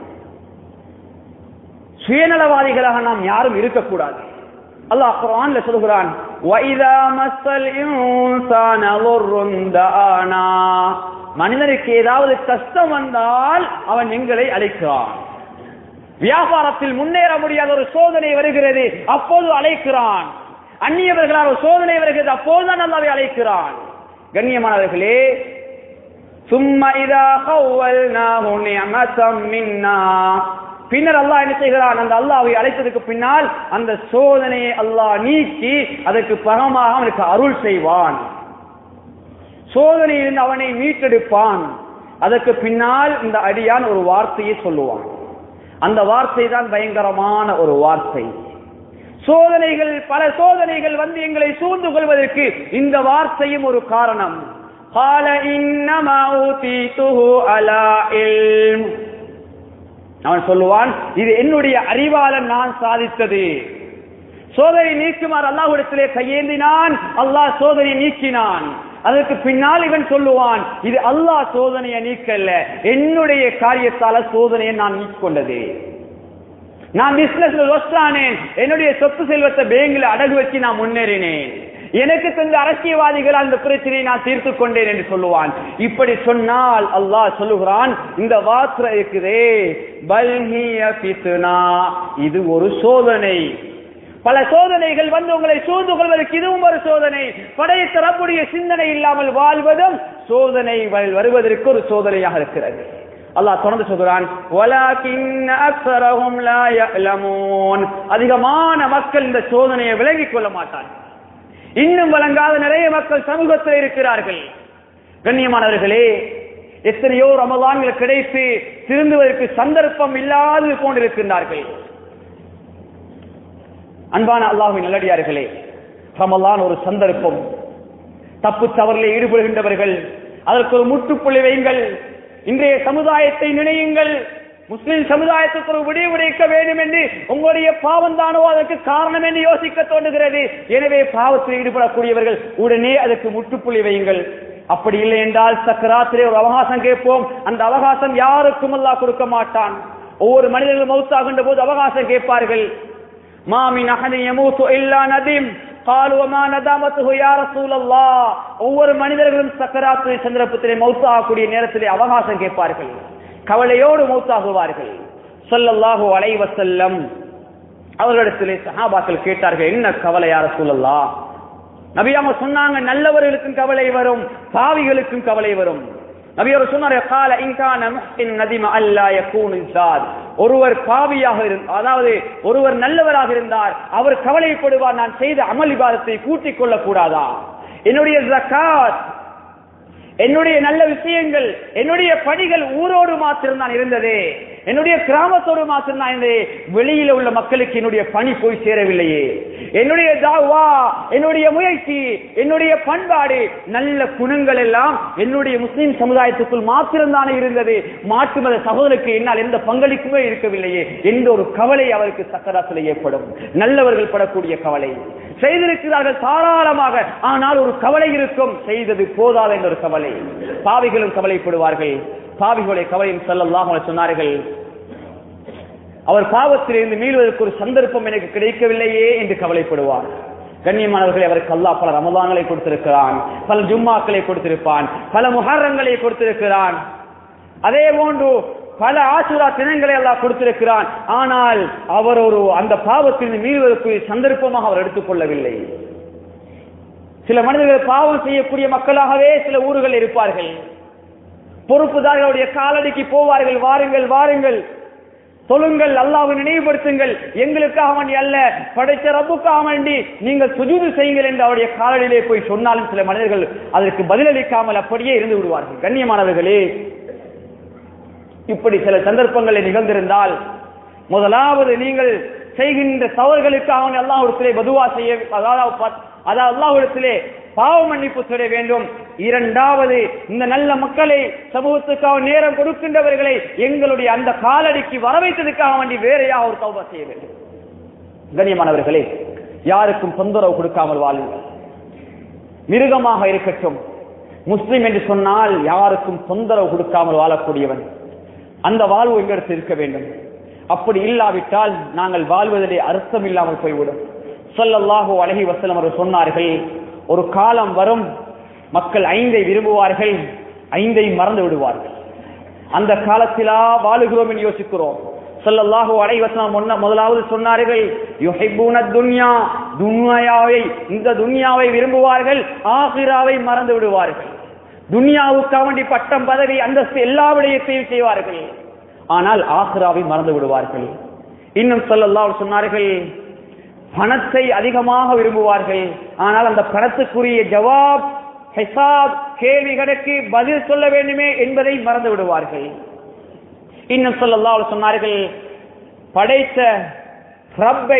சுயநலவாதிகளாக நாம் யாரும் இருக்கக்கூடாது அல்லாஹ் குர்ஆன்ல சொல்கிறான் وَإِذَا مَسَّ الْإِنسَانَ ضُرٌّ دَعَانَا மனிதனுக்கு ஏதாவது கஷ்டம் வந்தால் அவன் எங்களை அழைக்கிறான் வியாபாரத்தில் முன்னேற முடியாத ஒரு சோதனை வருகிறது அப்போது அழைக்கிறான் அந்நியவர்களால் ஒரு சோதனை வருகிறது அப்போதுதான் அல்லாவை அழைக்கிறான் கண்ணியமானவர்களே சும்மா இதா கௌவல்நாஹு நிஅமதம் மின்னா பின்னர் அல்லாஹ் என்ன செய்கிறான் அந்த அல்லாஹ்வை அழைத்ததுக்கு பின்னால் அந்த சோதனையை அல்லாஹ் நீக்கி அதற்கு பகமாக அவனுக்கு அருள் செய்வான் சோதனையிலிருந்து அவனை மீட்டெடுப்பான் அதற்கு பின்னால் இந்த அடியான் ஒரு வார்த்தையை சொல்லுவான் அந்த வார்த்தை தான் பயங்கரமான ஒரு வார்த்தை சோதனைகள் பல சோதனைகள் வந்து எங்களை சூழ்ந்து கொள்வதற்கு இந்த வார்த்தையும் ஒரு காரணம் قال إنما أوتيته على علم அவன் சொல்லுவான் இது என்னுடைய அறிவாளன் நான் சாதித்தது சோதனை நீக்குமாறு அல்லாஹ்விடத்திலே கையேந்தினான் அல்லாஹ் சோதனை நீக்கினான் அதற்கு பின்னால் இவன் சொல்லுவான் இது அல்லாஹ் சோதனையை நீக்கல்ல என்னுடைய காரியத்தால சோதனையை நான் நீக்கொண்டது நான் பிசினஸ்ல லொஸ்டானேன் என்னுடைய சொத்து செல்வத்தை பேங்கில் அடகு வச்சு நான் முன்னேறினேன் எனக்கு தந்த அரசியல்வாதிகள் அந்த பிரச்சனையை நான் தீர்த்து கொண்டேன் என்று சொல்லுவான் இப்படி சொன்னால் அல்லாஹ் சொல்லுகிறான் இந்த வார்த்தை இருக்குதே பல்ஹிய பித்னா இது ஒரு சோதனை பல சோதனைகள் வந்து உங்களை சூழ்ந்து கொள்வதற்கு இதுவும் ஒரு சோதனை படைத்த ரப்புடைய சிந்தனை இல்லாமல் வாழ்வதும் சோதனை வருவதற்கு ஒரு சோதனையாக இருக்கிறது அல்லாஹ் தொடர்ந்து சொல்கிறான் அதிகமான மக்கள் இந்த சோதனையை விலகிக் கொள்ள மாட்டார்கள் இன்னும் வழங்காத நிறைய மக்கள் சமூகத்தில் இருக்கிறார்கள் கண்ணியமானவர்களே எத்தனையோ ரமதான்கள் கிடைத்து திருந்துவதற்கு சந்தர்ப்பம் இல்லாது போன்றிருக்கின்றார்கள் அன்பான அல்லாஹின் நல்லடியார்களே ரமலான் ஒரு சந்தர்ப்பம் தப்பு தவறில் ஈடுபடுகின்றவர்கள் அதற்கு ஒரு முற்றுப்புள்ளி வையுங்கள் இன்றைய சமுதாயத்தை நினையுங்கள் முஸ்லிம் சமுதாயத்துக்கு ஒரு விடிவு விடைக்க வேண்டும் என்று உங்களுடைய பாவம் தானோ அதற்கு காரணம் என்று யோசிக்க தோன்றுகிறது எனவே பாவத்தில் ஈடுபடக்கூடியவர்கள் உடனே அதற்கு முற்றுப்புள்ளி வையுங்கள் அப்படி இல்லை என்றால் சக்கராத்திரே ஒரு அவகாசம் கேட்போம் அந்த அவகாசம் யாருக்கும் அல்லாஹ் கொடுக்க மாட்டான் ஒவ்வொரு மனிதர்கள் மௌத்தாகின்ற போது அவகாசம் கேட்பார்கள் மாமின் அகதி யமூத்து இல்லா நதீம் காலுவமா நதாமத்து யா ரசூலல்லாஹ் ஒவ்வொரு மனிதர்களும் சக்கராத்திரை சந்தர்ப்பத்திலே மௌத்தாகக்கூடிய நேரத்திலே அவகாசம் கேட்பார்கள் கவலையோடு மௌத்தாகுவார்கள் சொல்லல்லாஹு அலைவசல்லம் அவர்களிடத்திலே சஹாபாக்கள் கேட்டார்கள் என்ன கவலை யார சூழல்லா நபி அவங்க சொன்னாங்க நல்லவர்களுக்கும் கவலை வரும் பாவிகளுக்கும் கவலை வரும் நபி அவர் சொன்னார் கால இன்கான முஹ்சின் நதிம அல்லா யகூனு ஜாத் ஒருவர் பாவியாக இருந்தார் அதாவது ஒருவர் நல்லவராக இருந்தார் அவர் கவலைப்படுவார் நான் செய்த அமல் இபாதத்தை கூட்டிக் கொள்ள கூடாதா என்னுடைய ஜக்காத் என்னுடைய நல்ல விஷயங்கள் என்னுடைய பணிகள் ஊரோடு மாத்திரம் தான் இருந்தது என்னுடைய கிராமத்தோடு மாத்திரம் நான் இந்த வெளியில உள்ள மக்களுக்கு என்னுடைய பணி போய் சேரவில்லையே என்னுடைய தாவா என்னுடைய முயற்சி என்னுடைய பண்பாடு நல்ல குணங்கள் எல்லாம் என்னுடைய முஸ்லிம் சமுதாயத்துக்குள் மாத்திரம்தானே இருந்தது மாற்று மத சகோதரருக்கு என்னால் எந்த பங்களிப்புமே இருக்கவில்லையே என்ற ஒரு கவலை அவருக்கு சக்கராத்தில் ஏற்படும் நல்லவர்கள் படக்கூடிய கவலை செய்திருக்கிறார்கள் தாராளமாக ஆனால் ஒரு கவலை இருக்கும் செய்தது போதாது என்ற ஒரு கவலை பாவிகளும் கவலைப்படுவார்கள் பாவிகளுடைய கவலையும் செல்லலாம் சொன்னார்கள் அவர் பாவத்திலிருந்து மீள்வதற்கு ஒரு சந்தர்ப்பம் எனக்கு கிடைக்கவில்லையே என்று கவலைப்படுவார் கண்ணியமானவர்களை அவருக்கு அல்லா பல ரமதான்களை கொடுத்திருக்கிறான் பல ஜும்மாக்களை கொடுத்திருப்பான் பல முஹர்ரங்களை கொடுத்திருக்கிறான் அதே போன்று பல ஆசுரா தினங்களை எல்லாம் கொடுத்திருக்கிறான் ஆனால் அவர் ஒரு அந்த பாவத்திலிருந்து மீள்வதற்கு சந்தர்ப்பமாக அவர் எடுத்துக்கொள்ளவில்லை சில மனிதர்கள் பாவம் செய்யக்கூடிய மக்களாகவே சில ஊர்கள் இருப்பார்கள் பொறுப்புதாரர்களுடைய காலடிக்கு போவார்கள் வாருங்கள் வாருங்கள் சொல்லுங்கள் அல்லாவை நினைவுபடுத்துங்கள் எங்களுக்காக வேண்டி அல்ல படைத்த ரப்புக்காக வேண்டி நீங்கள் சுஜூது செய்யுங்கள் என்று அவருடைய காலடியிலே போய் சொன்னாலும் சில மனிதர்கள் அதற்கு பதிலளிக்காமல் அப்படியே இருந்து விடுவார்கள் கண்ணியமானவர்களே இப்படி சில சந்தர்ப்பங்களில் நிகழ்ந்திருந்தால் முதலாவது நீங்கள் செய்கின்ற தவறுகளுக்காக அல்லாஹிடத்திலே பதுவா செய்ய அதாவது அதாவது அல்லாஹிடத்திலே பாவ மன்னிப்பு செய்ய வேண்டும் இரண்டாவது இந்த நல்ல மக்களை சமூகத்துக்காக நேரம் கொடுக்கின்றவர்களை எங்களுடைய அந்த காலடிக்கு வரவைத்ததுக்காக வேண்டி வேறையாக ஒரு தௌபா செய்ய வேண்டும் கண்ணியமானவர்களே யாருக்கும் தொந்தரவு கொடுக்காமல் வாழுங்கள் மிருகமாக இருக்கட்டும் முஸ்லிம் என்று சொன்னால் யாருக்கும் தொந்தரவு கொடுக்காமல் வாழக்கூடியவன் அந்த வாழ்வு எங்களுக்கு இருக்க வேண்டும் அப்படி இல்லாவிட்டால் நாங்கள் வாழ்வதிலே அர்த்தம் இல்லாமல் போய்விடும் சொல்லல்லாஹோ அழகி வசலம் அவர்கள் சொன்னார்கள் ஒரு காலம் வரும் மக்கள் ஐந்தை விரும்புவார்கள் ஐந்தை மறந்து விடுவார்கள் அந்த காலத்திலா வாழுகிறோம் என்று யோசிக்கிறோம் சொல்லல்லாஹோ அலை வசனம் முதலாவது சொன்னார்கள் யுஹிபூன துன்யா துன்யாவை இந்த துன்யாவை விரும்புவார்கள் ஆஹிராவை மறந்து விடுவார்கள் துன்யாவுக்காக வேண்டி பட்டம் பதவி அந்தஸ்து எல்லா விடயத்தையும் செய்வார்கள் ஆனால் ஆஹ்ராவை மறந்து விடுவார்கள் இன்னும் சொல்லலாம் சொன்னார்கள் பணத்தை அதிகமாக விரும்புவார்கள் ஆனால் அந்த பணத்துக்குரிய ஜவாப் ஹெசாப் கேள்விகளுக்கு பதில் சொல்ல வேண்டுமே என்பதை மறந்து விடுவார்கள் இன்னும் சொல்லலாம் சொன்னார்கள் படைத்த ரப்பை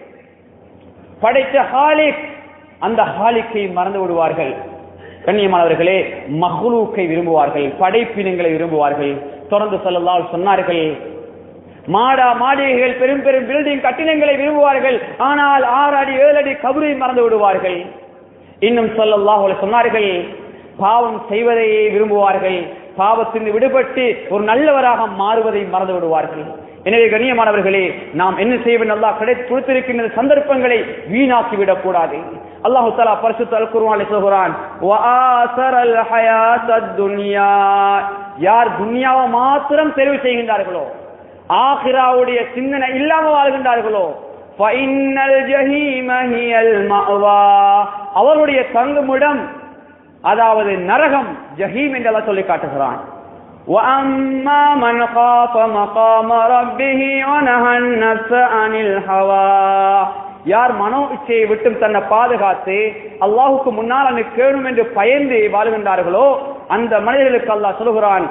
படைத்த ஹாலிக் அந்த ஹாலிக்கை மறந்து விடுவார்கள் கண்ணியமானவர்களே மஹ்லூக்கை விரும்புவார்கள் படைப்பினங்களை விரும்புவார்கள் தொடர்ந்து சொல்லலாம் சொன்னார்கள் மாடா மாளிகைகள் பெரும் பெரும் பில்டிங் கட்டிடங்களை விரும்புவார்கள் ஆனால் ஆறு அடி ஏழு அடி கபரை மறந்து விடுவார்கள் இன்னும் சொல்லலாம் சொன்னார்கள் பாவம் செய்வதையே விரும்புவார்கள் பாவத்திலிருந்து விடுபட்டு ஒரு நல்லவராக மாறுவதை மறந்து விடுவார்கள் எனவே கண்ணியமானவர்களே நாம் என்ன செய்வது நல்லா கிடை கொடுத்திருக்கின்ற சந்தர்ப்பங்களை வீணாக்கி விடக் கூடாது அல்லாஹு தாலா பரிசுத்த அல் குர்ஆனில் சொல்கிறான் வஆசரல் ஹயாத்தத் துன்யா யார் துன்யாவை மாத்திரம் தெரிவு செய்கின்றார்களோ ஆகிராவுடைய சிந்தனை இல்லாம வாழ்கின்றார்களோ ஃபைனல் ஜஹீம ஹியல் மஅவா அவருடைய தங்குமிடம் அதாவது நரகம் ஜஹீம் என்று அல்லாஹ் சொல்லி காட்டுகிறான் وَأَمَّا مَنْ خَافَ مَقَامَ رَبِّهِ وَنَهَى النَّفْسَ عَنِ الْهَوَى யார் மனோ இச்சையை விட்டு தன்னை பாதுகாத்து அல்லாஹுக்கு முன்னால் அன்னை கேணும் என்று பயந்து வாழ்கின்றார்களோ அந்த மனிதர்களுக்கு அல்லாஹ் சொல்கிறான்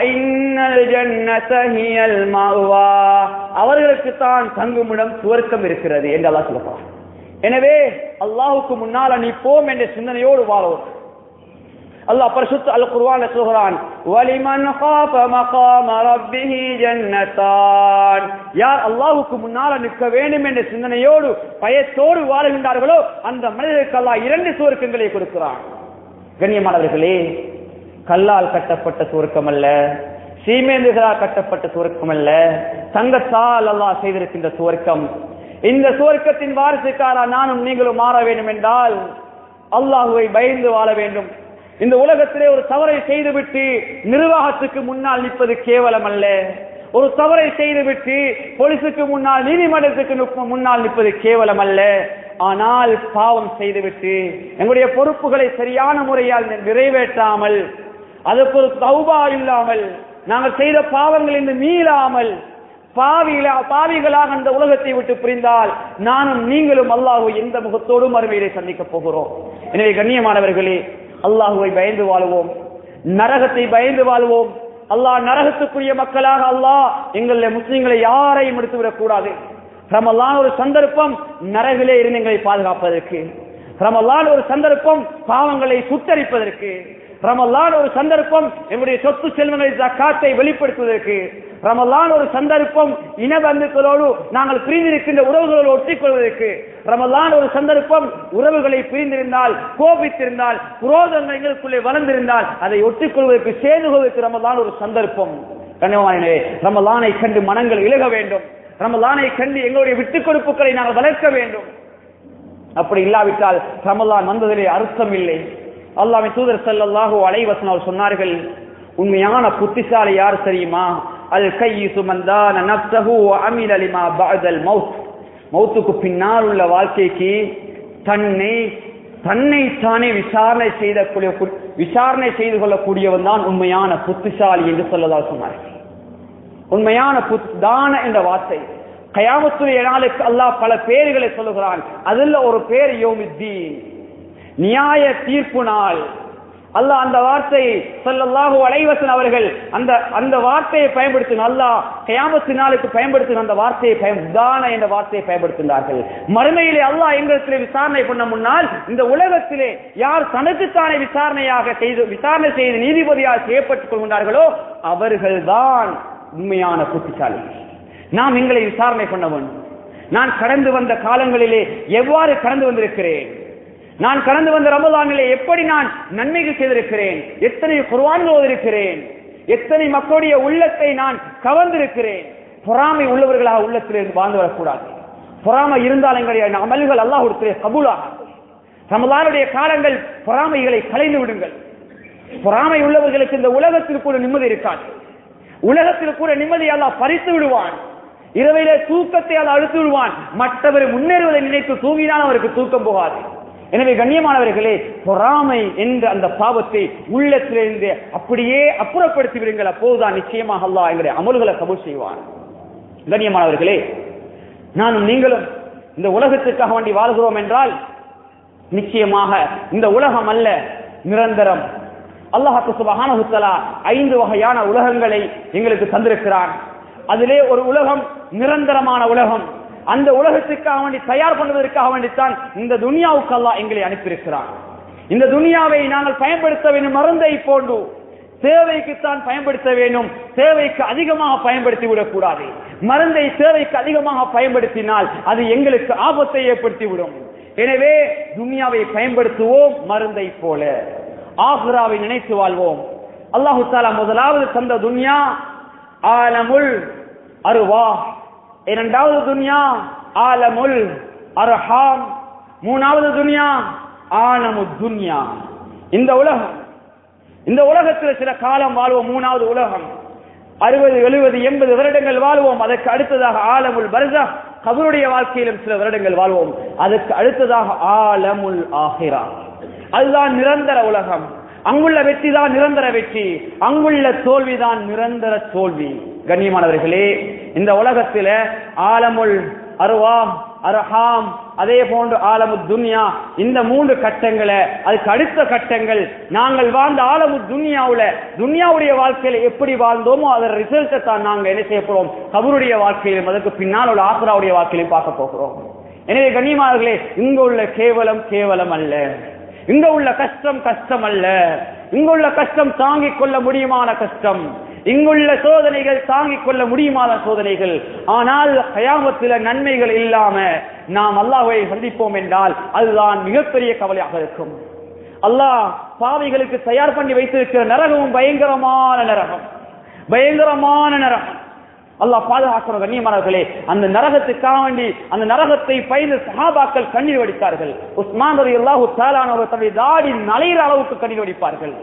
அவர்களுக்கு தான் தங்குமிடம் சுவர்க்கம் இருக்கிறது என்று அல்லாஹ் சொல்கிறான் எனவே அல்லாஹுக்கு முன்னால் நீ போம் என்ற சிந்தனையோடு வாழும் அல்லாஹ் பரிசுத்த அல் குர்ஆன்ல சொல்கிறான் வலிமன் காஃப மகாம ரப்பிஹி ஜன்னதான் யார் அல்லாஹ்வுக்கு முன்னால நிற்க வேண்டும் என்ற சிந்தனையோடு பயத்தோடு வாழுகின்றார்களோ அந்த மனிதருக்கு அல்லாஹ் இரண்டு சுவர்க்கங்களை கொடுக்கிறான் கண்ணியமானவர்களே கல்லால் கட்டப்பட்ட சுவர்க்கம் அல்ல சீமேந்துகளால் கட்டப்பட்ட சுவர்க்கம் அல்ல தங்கத்தால் அல்லாஹ் செய்திருக்கின்ற சுவர்க்கம் இந்த சுவர்க்கத்தின் வாரிசுக்காரா நானும் நீங்களும் மாற வேண்டும் என்றால் அல்லாஹுவை பயந்து வாழ வேண்டும் இந்த உலகத்திலே ஒரு தவறை செய்துவிட்டு நிர்வாகத்துக்கு முன்னால் நிற்பது கேவலம் அல்ல ஒரு தவறை செய்துவிட்டு போலீசுக்கு முன்னால் நீதிமன்றத்துக்கு முன்னால் நிற்பது கேவலம் அல்ல ஆனால் பாவம் செய்துவிட்டு எங்களுடைய பொறுப்புகளை சரியான முறையால் நிறைவேற்றாமல் அதற்கு ஒரு தௌபா இல்லாமல் நாங்கள் செய்த பாவங்கள் இன்று மீளாமல் பாவிகளா பாவிகளாக அந்த உலகத்தை விட்டு புரிந்தால் நானும் நீங்களும் அல்லாஹு எந்த முகத்தோடும் அருமையிலே சந்திக்கப் போகிறோம் எனவே கண்ணியமானவர்களே அல்லாஹுவை பயந்து வாழுவோம் நரகத்தை பயந்து வாழ்வோம் அல்லாஹ் நரகத்துக்குரிய மக்களாக அல்லாஹ் எங்களை முஸ்லிம்களை யாரையும் எடுத்துவிடக் கூடாது ரமலான் ஒரு சந்தர்ப்பம் நரகிலே இருந்து எங்களை பாதுகாப்பதற்கு ரமலான் ஒரு சந்தர்ப்பம் பாவங்களை சுத்தரிப்பதற்கு ரமலான் ஒரு சந்தர்ப்பம் எங்களுடைய சொத்து செல்வங்களை ஜக்காத்தை வெளிப்படுத்துவதற்கு ரமலான் ஒரு சந்தர்ப்பம் இனபந்துக்களோடு நாங்கள் பிரிந்திருக்கின்ற உறவுகளோடு ஒட்டிக்கொள்வதற்கு ரமலான் ஒரு சந்தர்ப்பம் உறவுகளை பிரிந்திருந்தால் கோபித்திருந்தால் புரோதங்கள் எங்களுக்குள்ளே வளர்ந்திருந்தால் அதை ஒட்டிக்கொள்வதற்கு சேர்ந்து கொள்வதற்கு ரமலான் ஒரு சந்தர்ப்பம் கண்ணியமானே ரமலானை கண்டு மனங்கள் இழக வேண்டும் ரமலானை கண்டு எங்களுடைய விட்டுக் கொடுப்புகளை நாங்கள் வளர்க்க வேண்டும் அப்படி இல்லாவிட்டால் ரமலான் வந்ததிலே அர்த்தம் இல்லை அல்லாஹ்வின் தூதர் ஸல்லல்லாஹு அலைஹி வஸல்லம் அவர் சொன்னார்கள் உண்மையான புத்திசாலி யார் தெரியுமா அல் கையிசு மந்தான நப்சஹு வ அமில லிமா பஅதல் மௌத் மௌத்துக்கு பின்னால் உள்ள வாழ்க்கைக்கு தன்னை தன்னை தானே விசாரணை செய்த விசாரணை செய்து கொள்ளக்கூடியவன் தான் உண்மையான புத்திசாலி என்று சொல்லதா சொன்னார்கள் உண்மையான புத் தான என்ற வார்த்தை கயாமத்துடைய நாளுக்கு அல்லாஹ் பல பேர்களை சொல்லுகிறான் அதுல ஒரு பேர் யோமித்தீன் நியாய தீர்ப்பு நாள் அல்லாஹ் அந்த வார்த்தையை சொல்லல்லாஹு அலைவசன் அவர்கள் அந்த அந்த வார்த்தையை பயன்படுத்தின அல்லாஹ் கயாமத்து நாளுக்கு பயன்படுத்தின அந்த வார்த்தையை பயன் தான என்ற வார்த்தையை பயன்படுத்தினார்கள் மறுமையிலே அல்லாஹ் எங்களிடத்திலே விசாரணை பண்ண முன்னால் இந்த உலகத்திலே யார் தனக்குத்தானே விசாரணையாக செய்து விசாரணை செய்து நீதிபதியாக செய்யப்பட்டுக் கொள்கின்றார்களோ அவர்கள்தான் உண்மையான புத்திசாலி நாம் எங்களை விசாரணை பண்ண வேண்டும் நான் கடந்து வந்த காலங்களிலே எவ்வாறு கடந்து வந்திருக்கிறேன் நான் கடந்து வந்த ரமலானிலே எப்படி நான் நன்மைகள் செய்திருக்கிறேன் எத்தனை குர்வான் ஓதிருக்கிறேன் எத்தனை மக்களுடைய உள்ளத்தை நான் கவர்ந்திருக்கிறேன் பொறாமை உள்ளவர்களாக உள்ளத்திலிருந்து வாழ்ந்து வரக்கூடாது பொறாமை இருந்தால் எங்களுடைய அமல்கள் அல்லாஹ் கபூலாக ரமலானுடைய காலங்கள் பொறாமைகளை கலைந்து விடுங்கள் பொறாமை உள்ளவர்களுக்கு இந்த உலகத்தில் கூட நிம்மதி இருக்காது உலகத்தில் கூட நிம்மதி அல்லாஹ் பறித்து விடுவான் இரவிலே தூக்கத்தை அல்ல அழுத்து விடுவான் மற்றவர் முன்னேறுவதை நினைத்து தூங்கினால் அவருக்கு தூக்கம் போகாது எனவே கண்ணியமானவர்களே பொறாமை என்ற அந்த பாவத்தை உள்ளத்திலிருந்து அப்படியே அப்புறப்படுத்தி விடுங்கள் அப்போதுதான் நிச்சயமாக அல்லாஹ் எங்களுடைய அமல்களை கபூல் செய்வான் கண்ணியமானவர்களே நானும் நீங்களும் இந்த உலகத்திற்காக வேண்டி வாழ்கிறோம் என்றால் நிச்சயமாக இந்த உலகம் அல்ல நிரந்தரம் அல்லாஹு சுபஹானஹுத்தலா ஐந்து வகையான உலகங்களை எங்களுக்கு தந்திருக்கிறான் அதிலே ஒரு உலகம் நிரந்தரமான உலகம் அந்த உலகத்துக்காக வேண்டி தயார் பண்ணுவதற்காக வேண்டித்தான் இந்த துனியாவுக்கு அல்லாஹ் எங்களை அனுப்பியிருக்கிறான் இந்த துனியாவை நாங்கள் பயன்படுத்த வேண்டும் மருந்தை போன்று தேவைக்குத்தான் பயன்படுத்த வேண்டும் தேவைக்கு அதிகமாக பயன்படுத்தி விடக்கூடாது மருந்தை தேவைக்கு அதிகமாக பயன்படுத்தினால் அது எங்களுக்கு ஆபத்தை ஏற்படுத்தி விடும் எனவே துனியாவை பயன்படுத்துவோம் மருந்தை போல ஆஹ்ராவை நினைத்து வாழ்வோம் அல்லாஹு தாலா முதலாவது தந்த துன்யா ஆலமுல் அருவா இரண்டாவது துன்யா ஆலமுல் அர்ஹாம் மூணாவது துன்யா ஆனமு துன்யா இந்த உலகம் இந்த உலகத்தில் சில காலம் வாழ்வோம் மூணாவது உலகம் அறுபது எழுபது எண்பது வருடங்கள் வாழ்வோம் அதற்கு அடுத்ததாக ஆலமுல் பர்சா கபருடைய வாழ்க்கையிலும் சில வருடங்கள் வாழ்வோம் அதற்கு அடுத்ததாக ஆலமுல் ஆஹிரா அதுதான் நிரந்தர உலகம் அங்குள்ள வெற்றி தான் நிரந்தர வெற்றி அங்குள்ள தோல்விதான் நிரந்தர தோல்வி கண்ணியமானவர்களே இந்த உலகத்தில ஆலமுல் அருவாம் அரஹாம் அதே போன்று ஆலமு துன்யா இந்த மூன்று கட்டங்களை அதுக்கு அடுத்த கட்டங்கள் நாங்கள் வாழ்ந்த ஆலமு துன்யாவுல துன்யாவுடைய வாழ்க்கையில எப்படி வாழ்ந்தோமோ அதன் ரிசல்ட்டை தான் நாங்கள் என்ன செய்ய போறோம் கபருடைய வாழ்க்கையிலும் அதற்கு பின்னால் உள்ள ஆசராவுடைய வாழ்க்கையிலும் பார்க்க போகிறோம் எனவே கண்ணியமானவர்களே இங்க உள்ள கேவலம் கேவலம் அல்ல இங்க உள்ள கஷ்டம் கஷ்டம் அல்ல இங்குள்ள கஷ்டம் தாங்கிக் கொள்ள முடியுமான கஷ்டம் இங்குள்ள சோதனைகள் தாங்கிக் கொள்ள முடியுமான சோதனைகள் ஆனால் கயாமத்தில நன்மைகள் இல்லாம நாம் அல்லாஹ்வை சந்திப்போம் என்றால் அதுதான் மிகப்பெரிய கவலையாக இருக்கும் அல்லாஹ் பாவிகளுக்கு தயார் பண்ணி வைத்திருக்கிற நரகமும் பயங்கரமான நரகம் பயங்கரமான நரகம் அல்லாஹ் பாதுகாக்கணும் கண்ணியமானவர்களே அந்த நரகத்துக்காக வேண்டி அந்த நரகத்தை பயந்து சஹாபாக்கள் கண்ணீர் வடித்தார்கள் உஸ்மான் ரவி அல்லாஹு தாலானவர் தன்னுடைய தாடி நலையிற அளவுக்கு கண்ணீர் வடிப்பார்கள்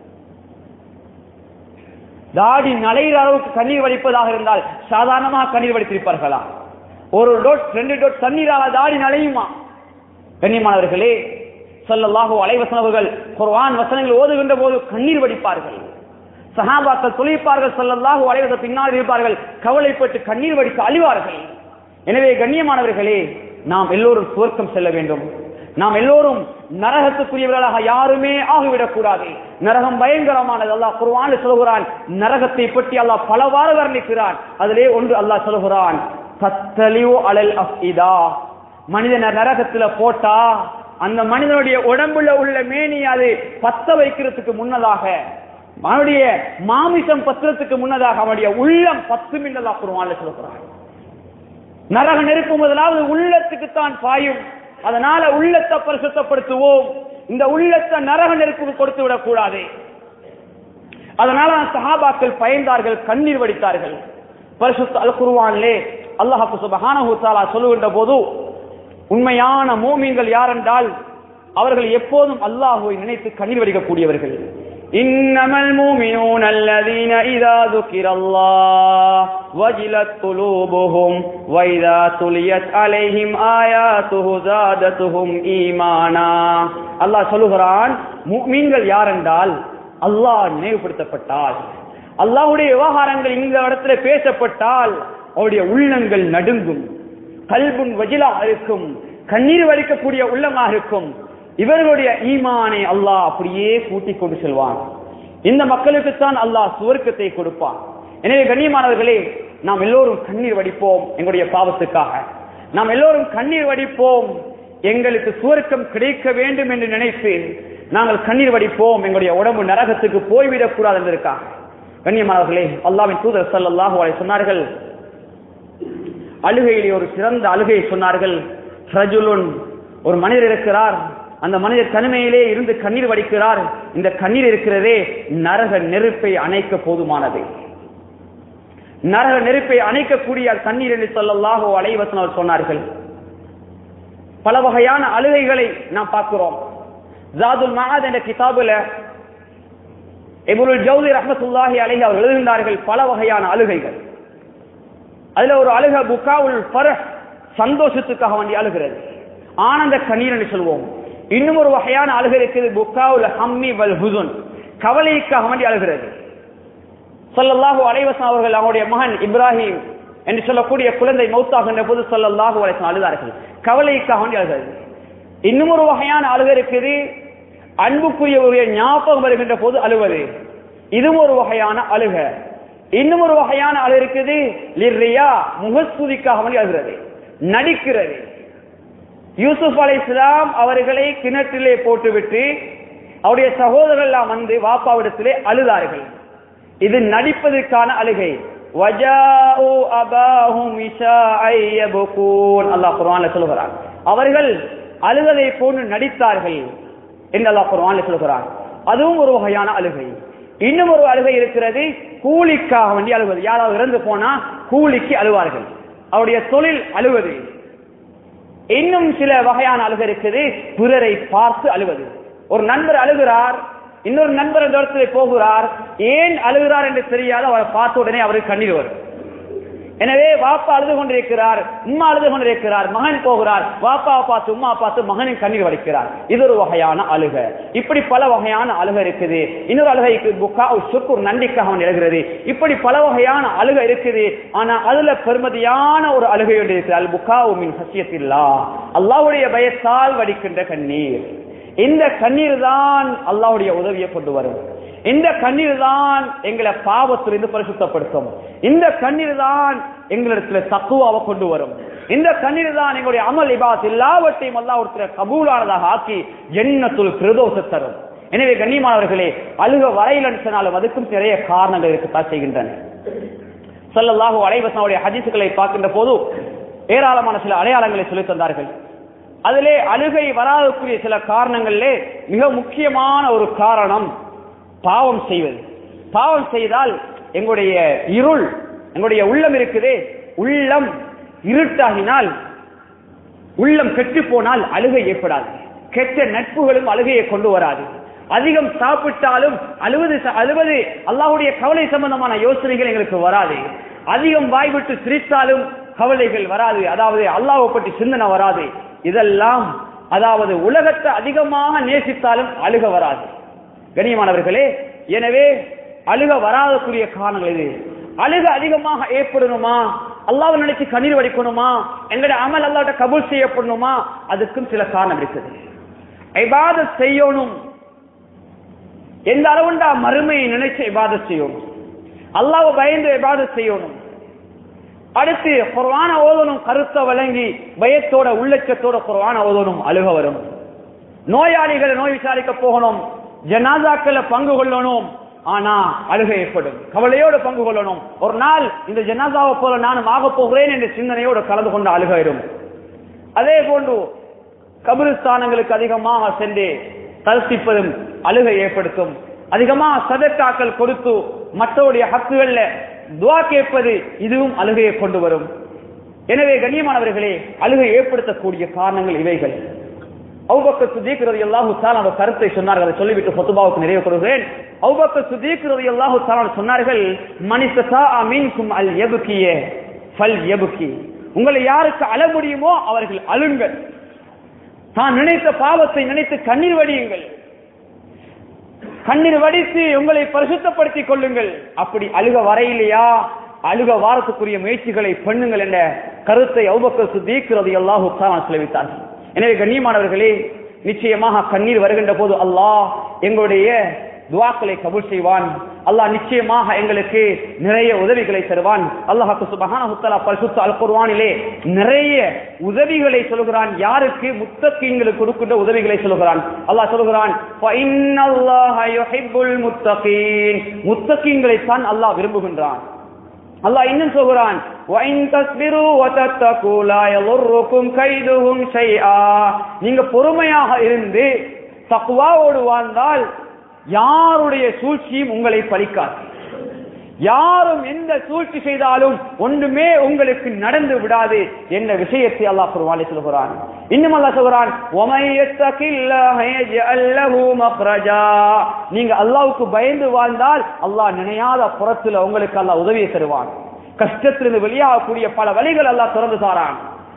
தாடி நலையிற அளவுக்கு கண்ணீர் வடிப்பதாக இருந்தால் சாதாரணமாக கண்ணீர் வடித்திருப்பார்களா ஒரு டோட் ரெண்டு டோட் தண்ணீரால தாடி நலையுமா கண்ணியமானவர்களே சொல்லல்லாஹோ அலைவசனவர்கள் குர்ஆன் வசனங்கள் ஓதுகின்ற போது கண்ணீர் வடிப்பார்கள் சஹாபாக்கள் தொழிப்பார்கள் சொல்லல்லாஹு அலைவத பின்னால் இருப்பார்கள் கவலைப்பட்டு கண்ணீர் வடித்து அழிவார்கள் எனவே கண்ணியமானவர்களே நாம் எல்லோரும் சுவர்க்கம் செல்ல வேண்டும் நாம் எல்லோரும் நரகத்துக்குரியவர்களாக யாருமே ஆகிவிடக் கூடாது நரகம் பயங்கரமானது அல்லாஹ் குர்ஆன் சொல்கிறான் நரகத்தை பற்றி அல்லாஹ் பலவாறு வர்ணிக்கிறான் அதிலே ஒன்று அல்லாஹ் சொல்கிறான் தத்தலிவு அலல் அஃஇதா மனிதனை நரகத்துல போட்டா அந்த மனிதனுடைய உடம்புல உள்ள மேனி அது பத்த வைக்கிறதுக்கு முன்னதாக அவனுடைய மாமிசம் பத்திரத்துக்கு முன்னதாக அவனுடைய உள்ளம் பத்து மின்னலா குருவான்ல சொல்லுகிறான் நரக நெருப்பு முதலாவது உள்ளத்துக்கு தான் பாயும் அதனால உள்ளத்தை பரிசுத்தப்படுத்துவோம் இந்த உள்ளத்தை நரக நெருப்புக்கு கொடுத்து விடக் கூடாது அதனால சஹாபாக்கள் பயந்தார்கள் கண்ணீர் வடித்தார்கள் பரிசுத்த அல் குருவான்லே அல்லாஹு சுபஹானஹு தஆலா சொல்லுகின்ற போது உண்மையான மூமின்கள் யாரென்றால் அவர்கள் எப்போதும் அல்லாஹுவை நினைத்து கண்ணீர் வடிக்கக்கூடியவர்கள் إنما المؤمنون الذين إذا ذكر الله وجلت قلوبهم وإذا تليت عليهم آياته زادتهم إيمانا அல்லாஹ் சொல்லுகிறான் முஃமின்கள் யாரென்றால் அல்லாஹ் நினைவுபடுத்தப்பட்டால் அல்லாஹ்வுடைய விவகாரங்கள் இந்த இடத்துல பேசப்பட்டால் அவருடைய உள்ளங்கள் நடுங்கும் கல்புன் வஜிலா இருக்கும் கண்ணீர் வலிக்கக்கூடிய உள்ளமாக இருக்கும் இவர்களுடைய ஈமானை அல்லாஹ் அப்படியே கூட்டிக் கொண்டு செல்வான் இந்த மக்களுக்குத்தான் அல்லாஹ் சுவர்க்கத்தை கொடுப்பான் எனவே கண்ணியமானவர்களே நாம் எல்லோரும் கண்ணீர் வடிப்போம் எங்களுடைய பாவத்துக்காக நாம் எல்லோரும் கண்ணீர் வடிப்போம் எங்களுக்கு சுவர்க்கம் கிடைக்க வேண்டும் என்று நினைத்து நாங்கள் கண்ணீர் வடிப்போம் எங்களுடைய உடம்பு நரகத்துக்கு போய்விடக் கூடாது என்பதற்காக கண்ணியமானவர்களே அல்லாவின் தூதர் ஸல்லல்லாஹு அலைஹி சொன்னார்கள் அழுகையிலே ஒரு சிறந்த அழுகையை சொன்னார்கள் ரஜுலுன் ஒரு மனிதர் இருக்கிறார் அந்த மனிதர் தனிமையிலே இருந்து கண்ணீர் வடிக்கிறார் இந்த கண்ணீர் இருக்கிறதே நரக நெருப்பை அணைக்க போதுமானது நரக நெருப்பை அணைக்கக்கூடிய தண்ணீர் என்று சொல்லல்லாஹோ அலைவசன் அவர் சொன்னார்கள் பல வகையான அழுகைகளை நாம் பார்க்கிறோம் ஜாதுல் மகாத் என்ற கிதாபுல இபுல் ஜவுதி ரஹமத்துல்லாஹி அலைஹி அவர் எழுதுகின்றார்கள் பல வகையான அழுகைகள் அதுல ஒரு அழுக புக்காவுல் ஃபரஹ் சந்தோஷத்துக்காக வேண்டி அழுகிறது ஆனந்த கண்ணீர் என்று சொல்வோம் இன்னும் ஒரு வகையான அழுகை இருக்குது புக்காவுல் ஹம்மி வல் ஹுசுன் கவலைக்காக வேண்டி அழுகிறது சொல்லல்லாஹு அலைவசம் அவர்கள் அவருடைய மகன் இப்ராஹிம் என்று சொல்லக்கூடிய குழந்தை மௌத்தாகின்ற போது சொல்லல்லாஹு அலைவசம் அழுதார்கள் கவலைக்காக வேண்டி அழுகிறது இன்னும் ஒரு வகையான அழுகை இருக்குது அன்புக்குரியவருடைய ஞாபகம் வருகின்ற போது அழுவது இதுவும் ஒரு வகையான அழுக இன்னும் ஒரு வகையான அழு இருக்குது லிர்ரியா முகஸ்துதிக்காக வேண்டி அழுகிறது நடிக்கிறது யூசுப் அலை இஸ்லாம் அவர்களை கிணற்றிலே போட்டுவிட்டு அவருடைய சகோதரர்கள் எல்லாம் வந்து வாப்பாவிடத்திலே அழுதார்கள் இது நடிப்பதற்கான அழுகை வஜாஉ அபாஹும் இஷாஐ யபுகூன் அல்லாஹ் குர்ஆன்ல சொல்கிறான் அவர்கள் அழுகதை போன்று நடித்தார்கள் என்று அல்லாஹ் குர்ஆன்ல சொல்கிறான் அதுவும் ஒரு வகையான அழுகை இன்னும் ஒரு அழுகை இருக்கிறது கூலிக்காக வேண்டி அழுவது யாராவது இறந்து போனா கூலிக்கு அழுவார்கள் அவருடைய தொழில் அழுவது இன்னும் சில வகையான அழுகை இருக்குது பிறரை பார்த்து அழுவது ஒரு நண்பர் அழுகிறார் இன்னொரு நண்பர் அந்த இடத்துல போகிறார் ஏன் அழுகிறார் என்று தெரியாத அவரை பார்த்த உடனே அவருக்கு கண்ணீர் வரும் எனவே வாப்பா அழுது கொண்டிருக்கிறார் உம்மா அழுது கொண்டிருக்கிறார் மகன் போகிறார் வாப்பாவை பார்த்து உம்மா பார்த்து மகனின் கண்ணீர் வடிக்கிறார் இது ஒரு வகையான அழுக இப்படி பல வகையான அழுக இருக்குது இன்னொரு அழுகைக்கு புக்கா சுக்குர் நன்றிக்காக அவன் எழுகிறது இப்படி பல வகையான அழுக இருக்குது ஆனா அதுல பெருமதியான ஒரு அழுகை ஒன்று இருக்குது அல் புக்கா மின் சசியத்தில்லா அல்லாவுடைய பயத்தால் வடிக்கின்ற கண்ணீர் இந்த கண்ணீர் தான் அல்லாவுடைய உதவியை கொண்டு வரும் இந்த கண்ணீர் தான் எங்களை பாவத்திலிருந்து பரிசுத்தப்படுத்தும் இந்த கண்ணீர் தான் எங்களிடத்துல தக்குவாவை கொண்டு வரும் இந்த கண்ணீர் தான் எங்களுடைய அமல் இபாத் எல்லாவற்றையும் அல்லாஹ்வுடைய கபூலானதாக ஆக்கி ஜன்னத்துல் பிரதோஷ தரும் எனவே கண்ணியமானவர்களே அழுக வரையில் சொன்னாலும் அதுக்கும் நிறைய காரணங்கள் இருக்கத்தான் செய்கின்றன ஸல்லல்லாஹு அலைஹி வஸல்லம் ஹதீஸுகளை பார்க்கின்ற போது ஏராளமான சில அடையாளங்களை சொல்லித் தந்தார்கள் அதிலே அழுகை வராதக்கூடிய சில காரணங்களிலே மிக முக்கியமான ஒரு காரணம் பாவம் செய்வது பாவம் செய்தால் எங்களுடைய இருள் எங்களுடைய உள்ளம் இருக்குதே உள்ளம் இருட்டாகினால் உள்ளம் கெட்டு போனால் அழுகை ஏற்படாது கெட்ட நட்புகளும் அழுகையை கொண்டு வராது அதிகம் சாப்பிட்டாலும் அழுவது அழுவது அல்லாஹ்வுடைய கவலை சம்பந்தமான யோசனைகள் எங்களுக்கு வராது அதிகம் வாய்விட்டு சிரித்தாலும் கவலைகள் வராது அதாவது அல்லாஹ்வை பற்றி சிந்தனை வராது இதெல்லாம் அதாவது உலகத்தை அதிகமாக நேசித்தாலும் அழுக வராது கண்ணியமானவர்களே எனவே அழுக வராதக்கூடிய காரணங்கள் இது அழுக அதிகமாக ஏற்படணுமா அல்லாஹ் நினைச்சு கண்ணீர் வடிக்கணுமா எங்களுடைய அமல் அல்லாட்ட கபூல் செய்யப்படணுமா அதுக்கும் சில காரணம் இருக்குது இபாதத் செய்யணும் எந்த அளவுண்டா மறுமையை நினைச்சு இபாதத் செய்யணும் அல்லாஹ் பயந்து இபாதத் செய்யணும் அடுத்து குர்ஆன ஓதணும் கருத்தை வழங்கி பயத்தோட உள்ளச்சத்தோட குர்ஆன ஓதணும் அழுக வரும் நோயாளிகளை நோய் விசாரிக்க போகணும் ஜனாதாக்களை பங்கு கொள்ளணும் ஆனா அழுகை ஏற்படும் கவலையோடு பங்கு கொள்ளணும் ஒரு நாள் இந்த ஜனாதாவை போல நானும் ஆக போகிறேன் என்ற சிந்தனையோடு கலந்து கொண்டு அழுகையிடும் அதே போன்று கபிரிஸ்தானங்களுக்கு அதிகமாக சென்று தரிசிப்பதும் அழுகை ஏற்படுத்தும் அதிகமாக சதக்காக்கள் கொடுத்து மற்றவருடைய ஹக்குகள்ல துவா கேட்பது இதுவும் அழுகையை கொண்டு வரும் எனவே கண்ணியமானவர்களே அழுகை ஏற்படுத்தக்கூடிய காரணங்கள் இவைகள் அவுபக்கர் சுதீக்கிறது எல்லாஹு தால் அந்த கருத்தை சொன்னார்கள் அதை சொல்லிவிட்டு ஃபத்துபாவுக்கு நிறைவு கொள்கிறேன் அவுபக்கர் சுதீக்கிறது எல்லாஹு தால் சொன்னார்கள் மனிதா மீன்கும் அல் எபுக்கிய ஃபல் எபுக்கி உங்களை யாருக்கு அழ முடியுமோ அவர்கள் அழுங்கள் தான் நினைத்த பாவத்தை நினைத்து கண்ணீர் வடியுங்கள் கண்ணீர் வடித்து உங்களை பரிசுத்தப்படுத்திக் கொள்ளுங்கள் அப்படி அழுக வரையிலையா அழுக வாரத்துக்குரிய முயற்சிகளை பண்ணுங்கள் என்ற கருத்தை அவுபக்கர் சுதீக்கிறது எல்லாஹு தால் செலவித்தார்கள் எனவே கண்ணியமானவர்களே நிச்சயமாக கண்ணீர் வருகின்ற போது அல்லாஹ் எங்களுடைய துவாக்களை கபூல் செய்வான் அல்லாஹ் நிச்சயமாக எங்களுக்கு நிறைய உதவிகளை தருவான் அல்லாஹாக்கு சுபஹானஹு தஆலா பரிசுத்த அல் குர்ஆனிலே நிறைய உதவிகளை சொல்கிறான் யாருக்கு முத்தகீன்களுக்கு கொடுக்கின்ற உதவிகளை சொல்கிறான் அல்லாஹ் சொல்கிறான் ஃப இன்னல்லாஹ யுஹிப்புல் முத்தகீன் முத்தகீன்களை தான் அல்லாஹ் விரும்புகின்றான் அல்லாஹ் இன்னும் சொல்கிறான் وَإِن تَصْبِرُوا وَتَتَّقُوا لَا يَضُرُّكُمْ كَيْدُهُمْ شَيْئًا நீங்க பொறுமையாக இருந்து தக்வாவோடு வாழ்ந்தால் யாருடைய சூழ்ச்சியும் உங்களை பலிக்காது யாரும் எந்த சூழ்ச்சி செய்தாலும் ஒன்றுமே உங்களுக்கு நடந்து விடாது என்ற விஷயத்தை அல்லாஹ் குர்ஆனில் சொல்கிறான் இன்னும் அல்லாஹ் சொல்கிறான் وَمَن يَتَّقِ اللَّهَ يَجْعَل لَّهُ مَخْرَجًا நீங்க அல்லாஹ்வுக்கு பயந்து வாழ்ந்தால் அல்லாஹ் நினையாத புறத்துல உங்களுக்கு அல்லாஹ் உதவியை தருவான் கஷ்டத்திலிருந்து வெளியாகக்கூடிய பல வழிகள் அல்லாஹ் திறந்து தாரான்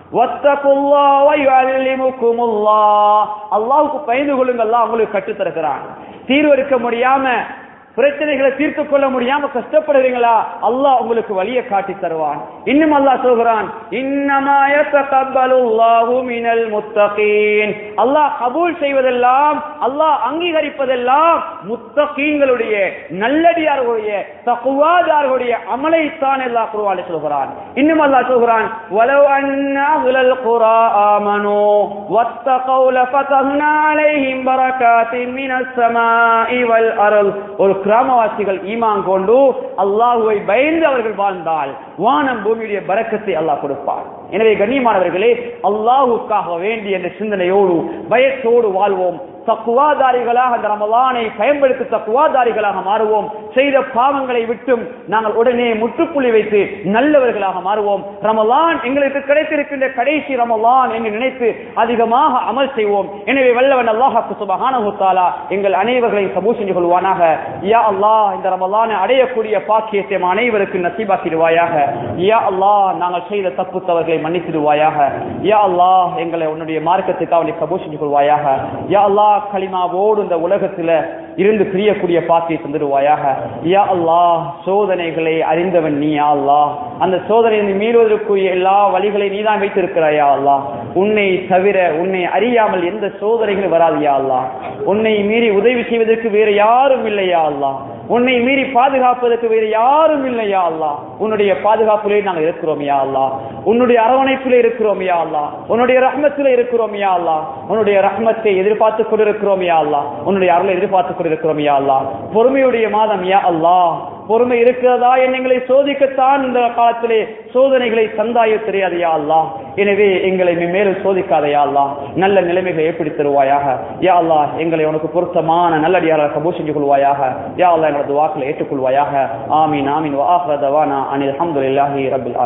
அல்லாவுக்கு பயந்து கொள்ளுங்க அல்லாஹ் உங்களுக்கு கற்றுத் தருகிறான் தீர்வு இருக்க முடியாம பிரச்சனைகளை தீர்த்து கொள்ள முடியாம கஷ்டப்படுறீங்களா அல்லாஹ் உங்களுக்கு வழியை காட்டி தருவான் இன்னும் அல்லாஹ் சொல்கிறான் இன்னமா யத்தகப்பலுல்லாஹு மினல் முத்தகீன் அல்லாஹ் கபூல் செய்வதெல்லாம் அல்லாஹ் அங்கீகரிப்பதெல்லாம் முத்தகீன்களுடைய நல்லடியார்களுடைய தக்குவாதார்களுடைய அமலைத்தான் அல்லாஹ் குர்ஆனில் சொல்கிறான் இன்னும் அல்லாஹ் சொல்கிறான் வலவ் அன்ன அஹ்லல் குரா ஆமனு வத்தகவு லஃபதஹ்னா அலைஹிம் பரகாத்தின் மினஸ் ஸமாஇ வல் அர்ல் ஒரு கிராமவாசிகள் ஈமான் கொண்டு அல்லாஹுவை பயந்து அவர்கள் வாழ்ந்தால் வானம் பூமியுடைய பரக்கத்தை அல்லாஹ் கொடுப்பார் எனவே கண்ணியமானவர்களே அல்லாஹுக்காக வேண்டிய என்ற சிந்தனையோடு பயத்தோடு வாழ்வோம் தக்குவாதாரிகளாக அந்த ரமலானை பயன்படுத்தி தக்குவாதாரிகளாக மாறுவோம் செய்த பாவங்களை விட்டும் நாங்கள் உடனே முற்றுப்புள்ளி வைத்து நல்லவர்களாக மாறுவோம் ரமலான் எங்களுக்கு கிடைத்திருக்கின்ற கடைசி ரமலான் என்று நினைத்து அதிகமாக அமல் செய்வோம் எனவே வல்லவன் அல்லாஹாக்கு சுபஹானஹு தஆலா எங்கள் அனைவர்களையும் கபூல் செஞ்சு கொள்வானாக யா அல்லாஹ் இந்த ரமலானை அடையக்கூடிய பாக்கியத்தை நம் அனைவருக்கும் நசீபாக்கிடுவாயாக யா அல்லாஹ் நாங்கள் செய்த தப்பு தவறுகளை மன்னித்திடுவாயாக யா அல்லாஹ் எங்களை உன்னுடைய மார்க்கத்துக்காக நீ கபூல் செஞ்சு கொள்வாயாக யா அல்லாஹ் களிமாவோடு இந்த உலகத்துல இருந்து பிரியக்கூடிய பாக்கியை தந்துடுவாயாக யா அல்லாஹ் சோதனைகளை அறிந்தவன் நீ யா அல்லாஹ் அந்த சோதனையை மீறுவதற்குரிய எல்லா வழிகளை நீதான் வைத்திருக்கிறாய் யா அல்லாஹ் உன்னை தவிர உன்னை அறியாமல் எந்த சோதனைகளும் வராது யா அல்லாஹ் உன்னை மீறி உதவி செய்வதற்கு வேற யாரும் இல்லையா அல்லாஹ் உன்னை மீறி பாதுகாப்பதற்கு வேறு யாரும் இல்லையா அல்லா உன்னுடைய பாதுகாப்பிலே நாங்கள் இருக்கிறோம் யா அல்லா உன்னுடைய அரவணைப்பிலே இருக்கிறோம் யா அல்லா உன்னுடைய ரஹ்மத்திலே இருக்கிறோம் யா அல்லா உன்னுடைய ரஹ்மத்தை எதிர்பார்த்து கொண்டிருக்கிறோம் யா அல்லா உன்னுடைய அருளை எதிர்பார்த்து கொண்டிருக்கிறோம் யா அல்லா பொறுமையுடைய மாதம் யா அல்லா பொறுமை இருக்கிறதா எங்களை சோதிக்கத்தான் இந்த காலத்திலே சோதனைகளை தந்தாயோ தெரியாது யா அல்லா எனவே எங்களை மேலும் சோதிக்காத யா அல்லா நல்ல நிலைமைகளை ஏற்படுத்தி தருவாயாக யா அல்லா எங்களை உனக்கு பொருத்தமான நல்லடியாராக கபூர் செஞ்சு கொள்வாயாக யா அல்லா எங்களது வாக்களை ஏற்றுக்கொள்வாயாக ஆமீன் ஆமீன் வாஹ்ரதவானா அனில் அஹமதுல்லாஹி ரபில்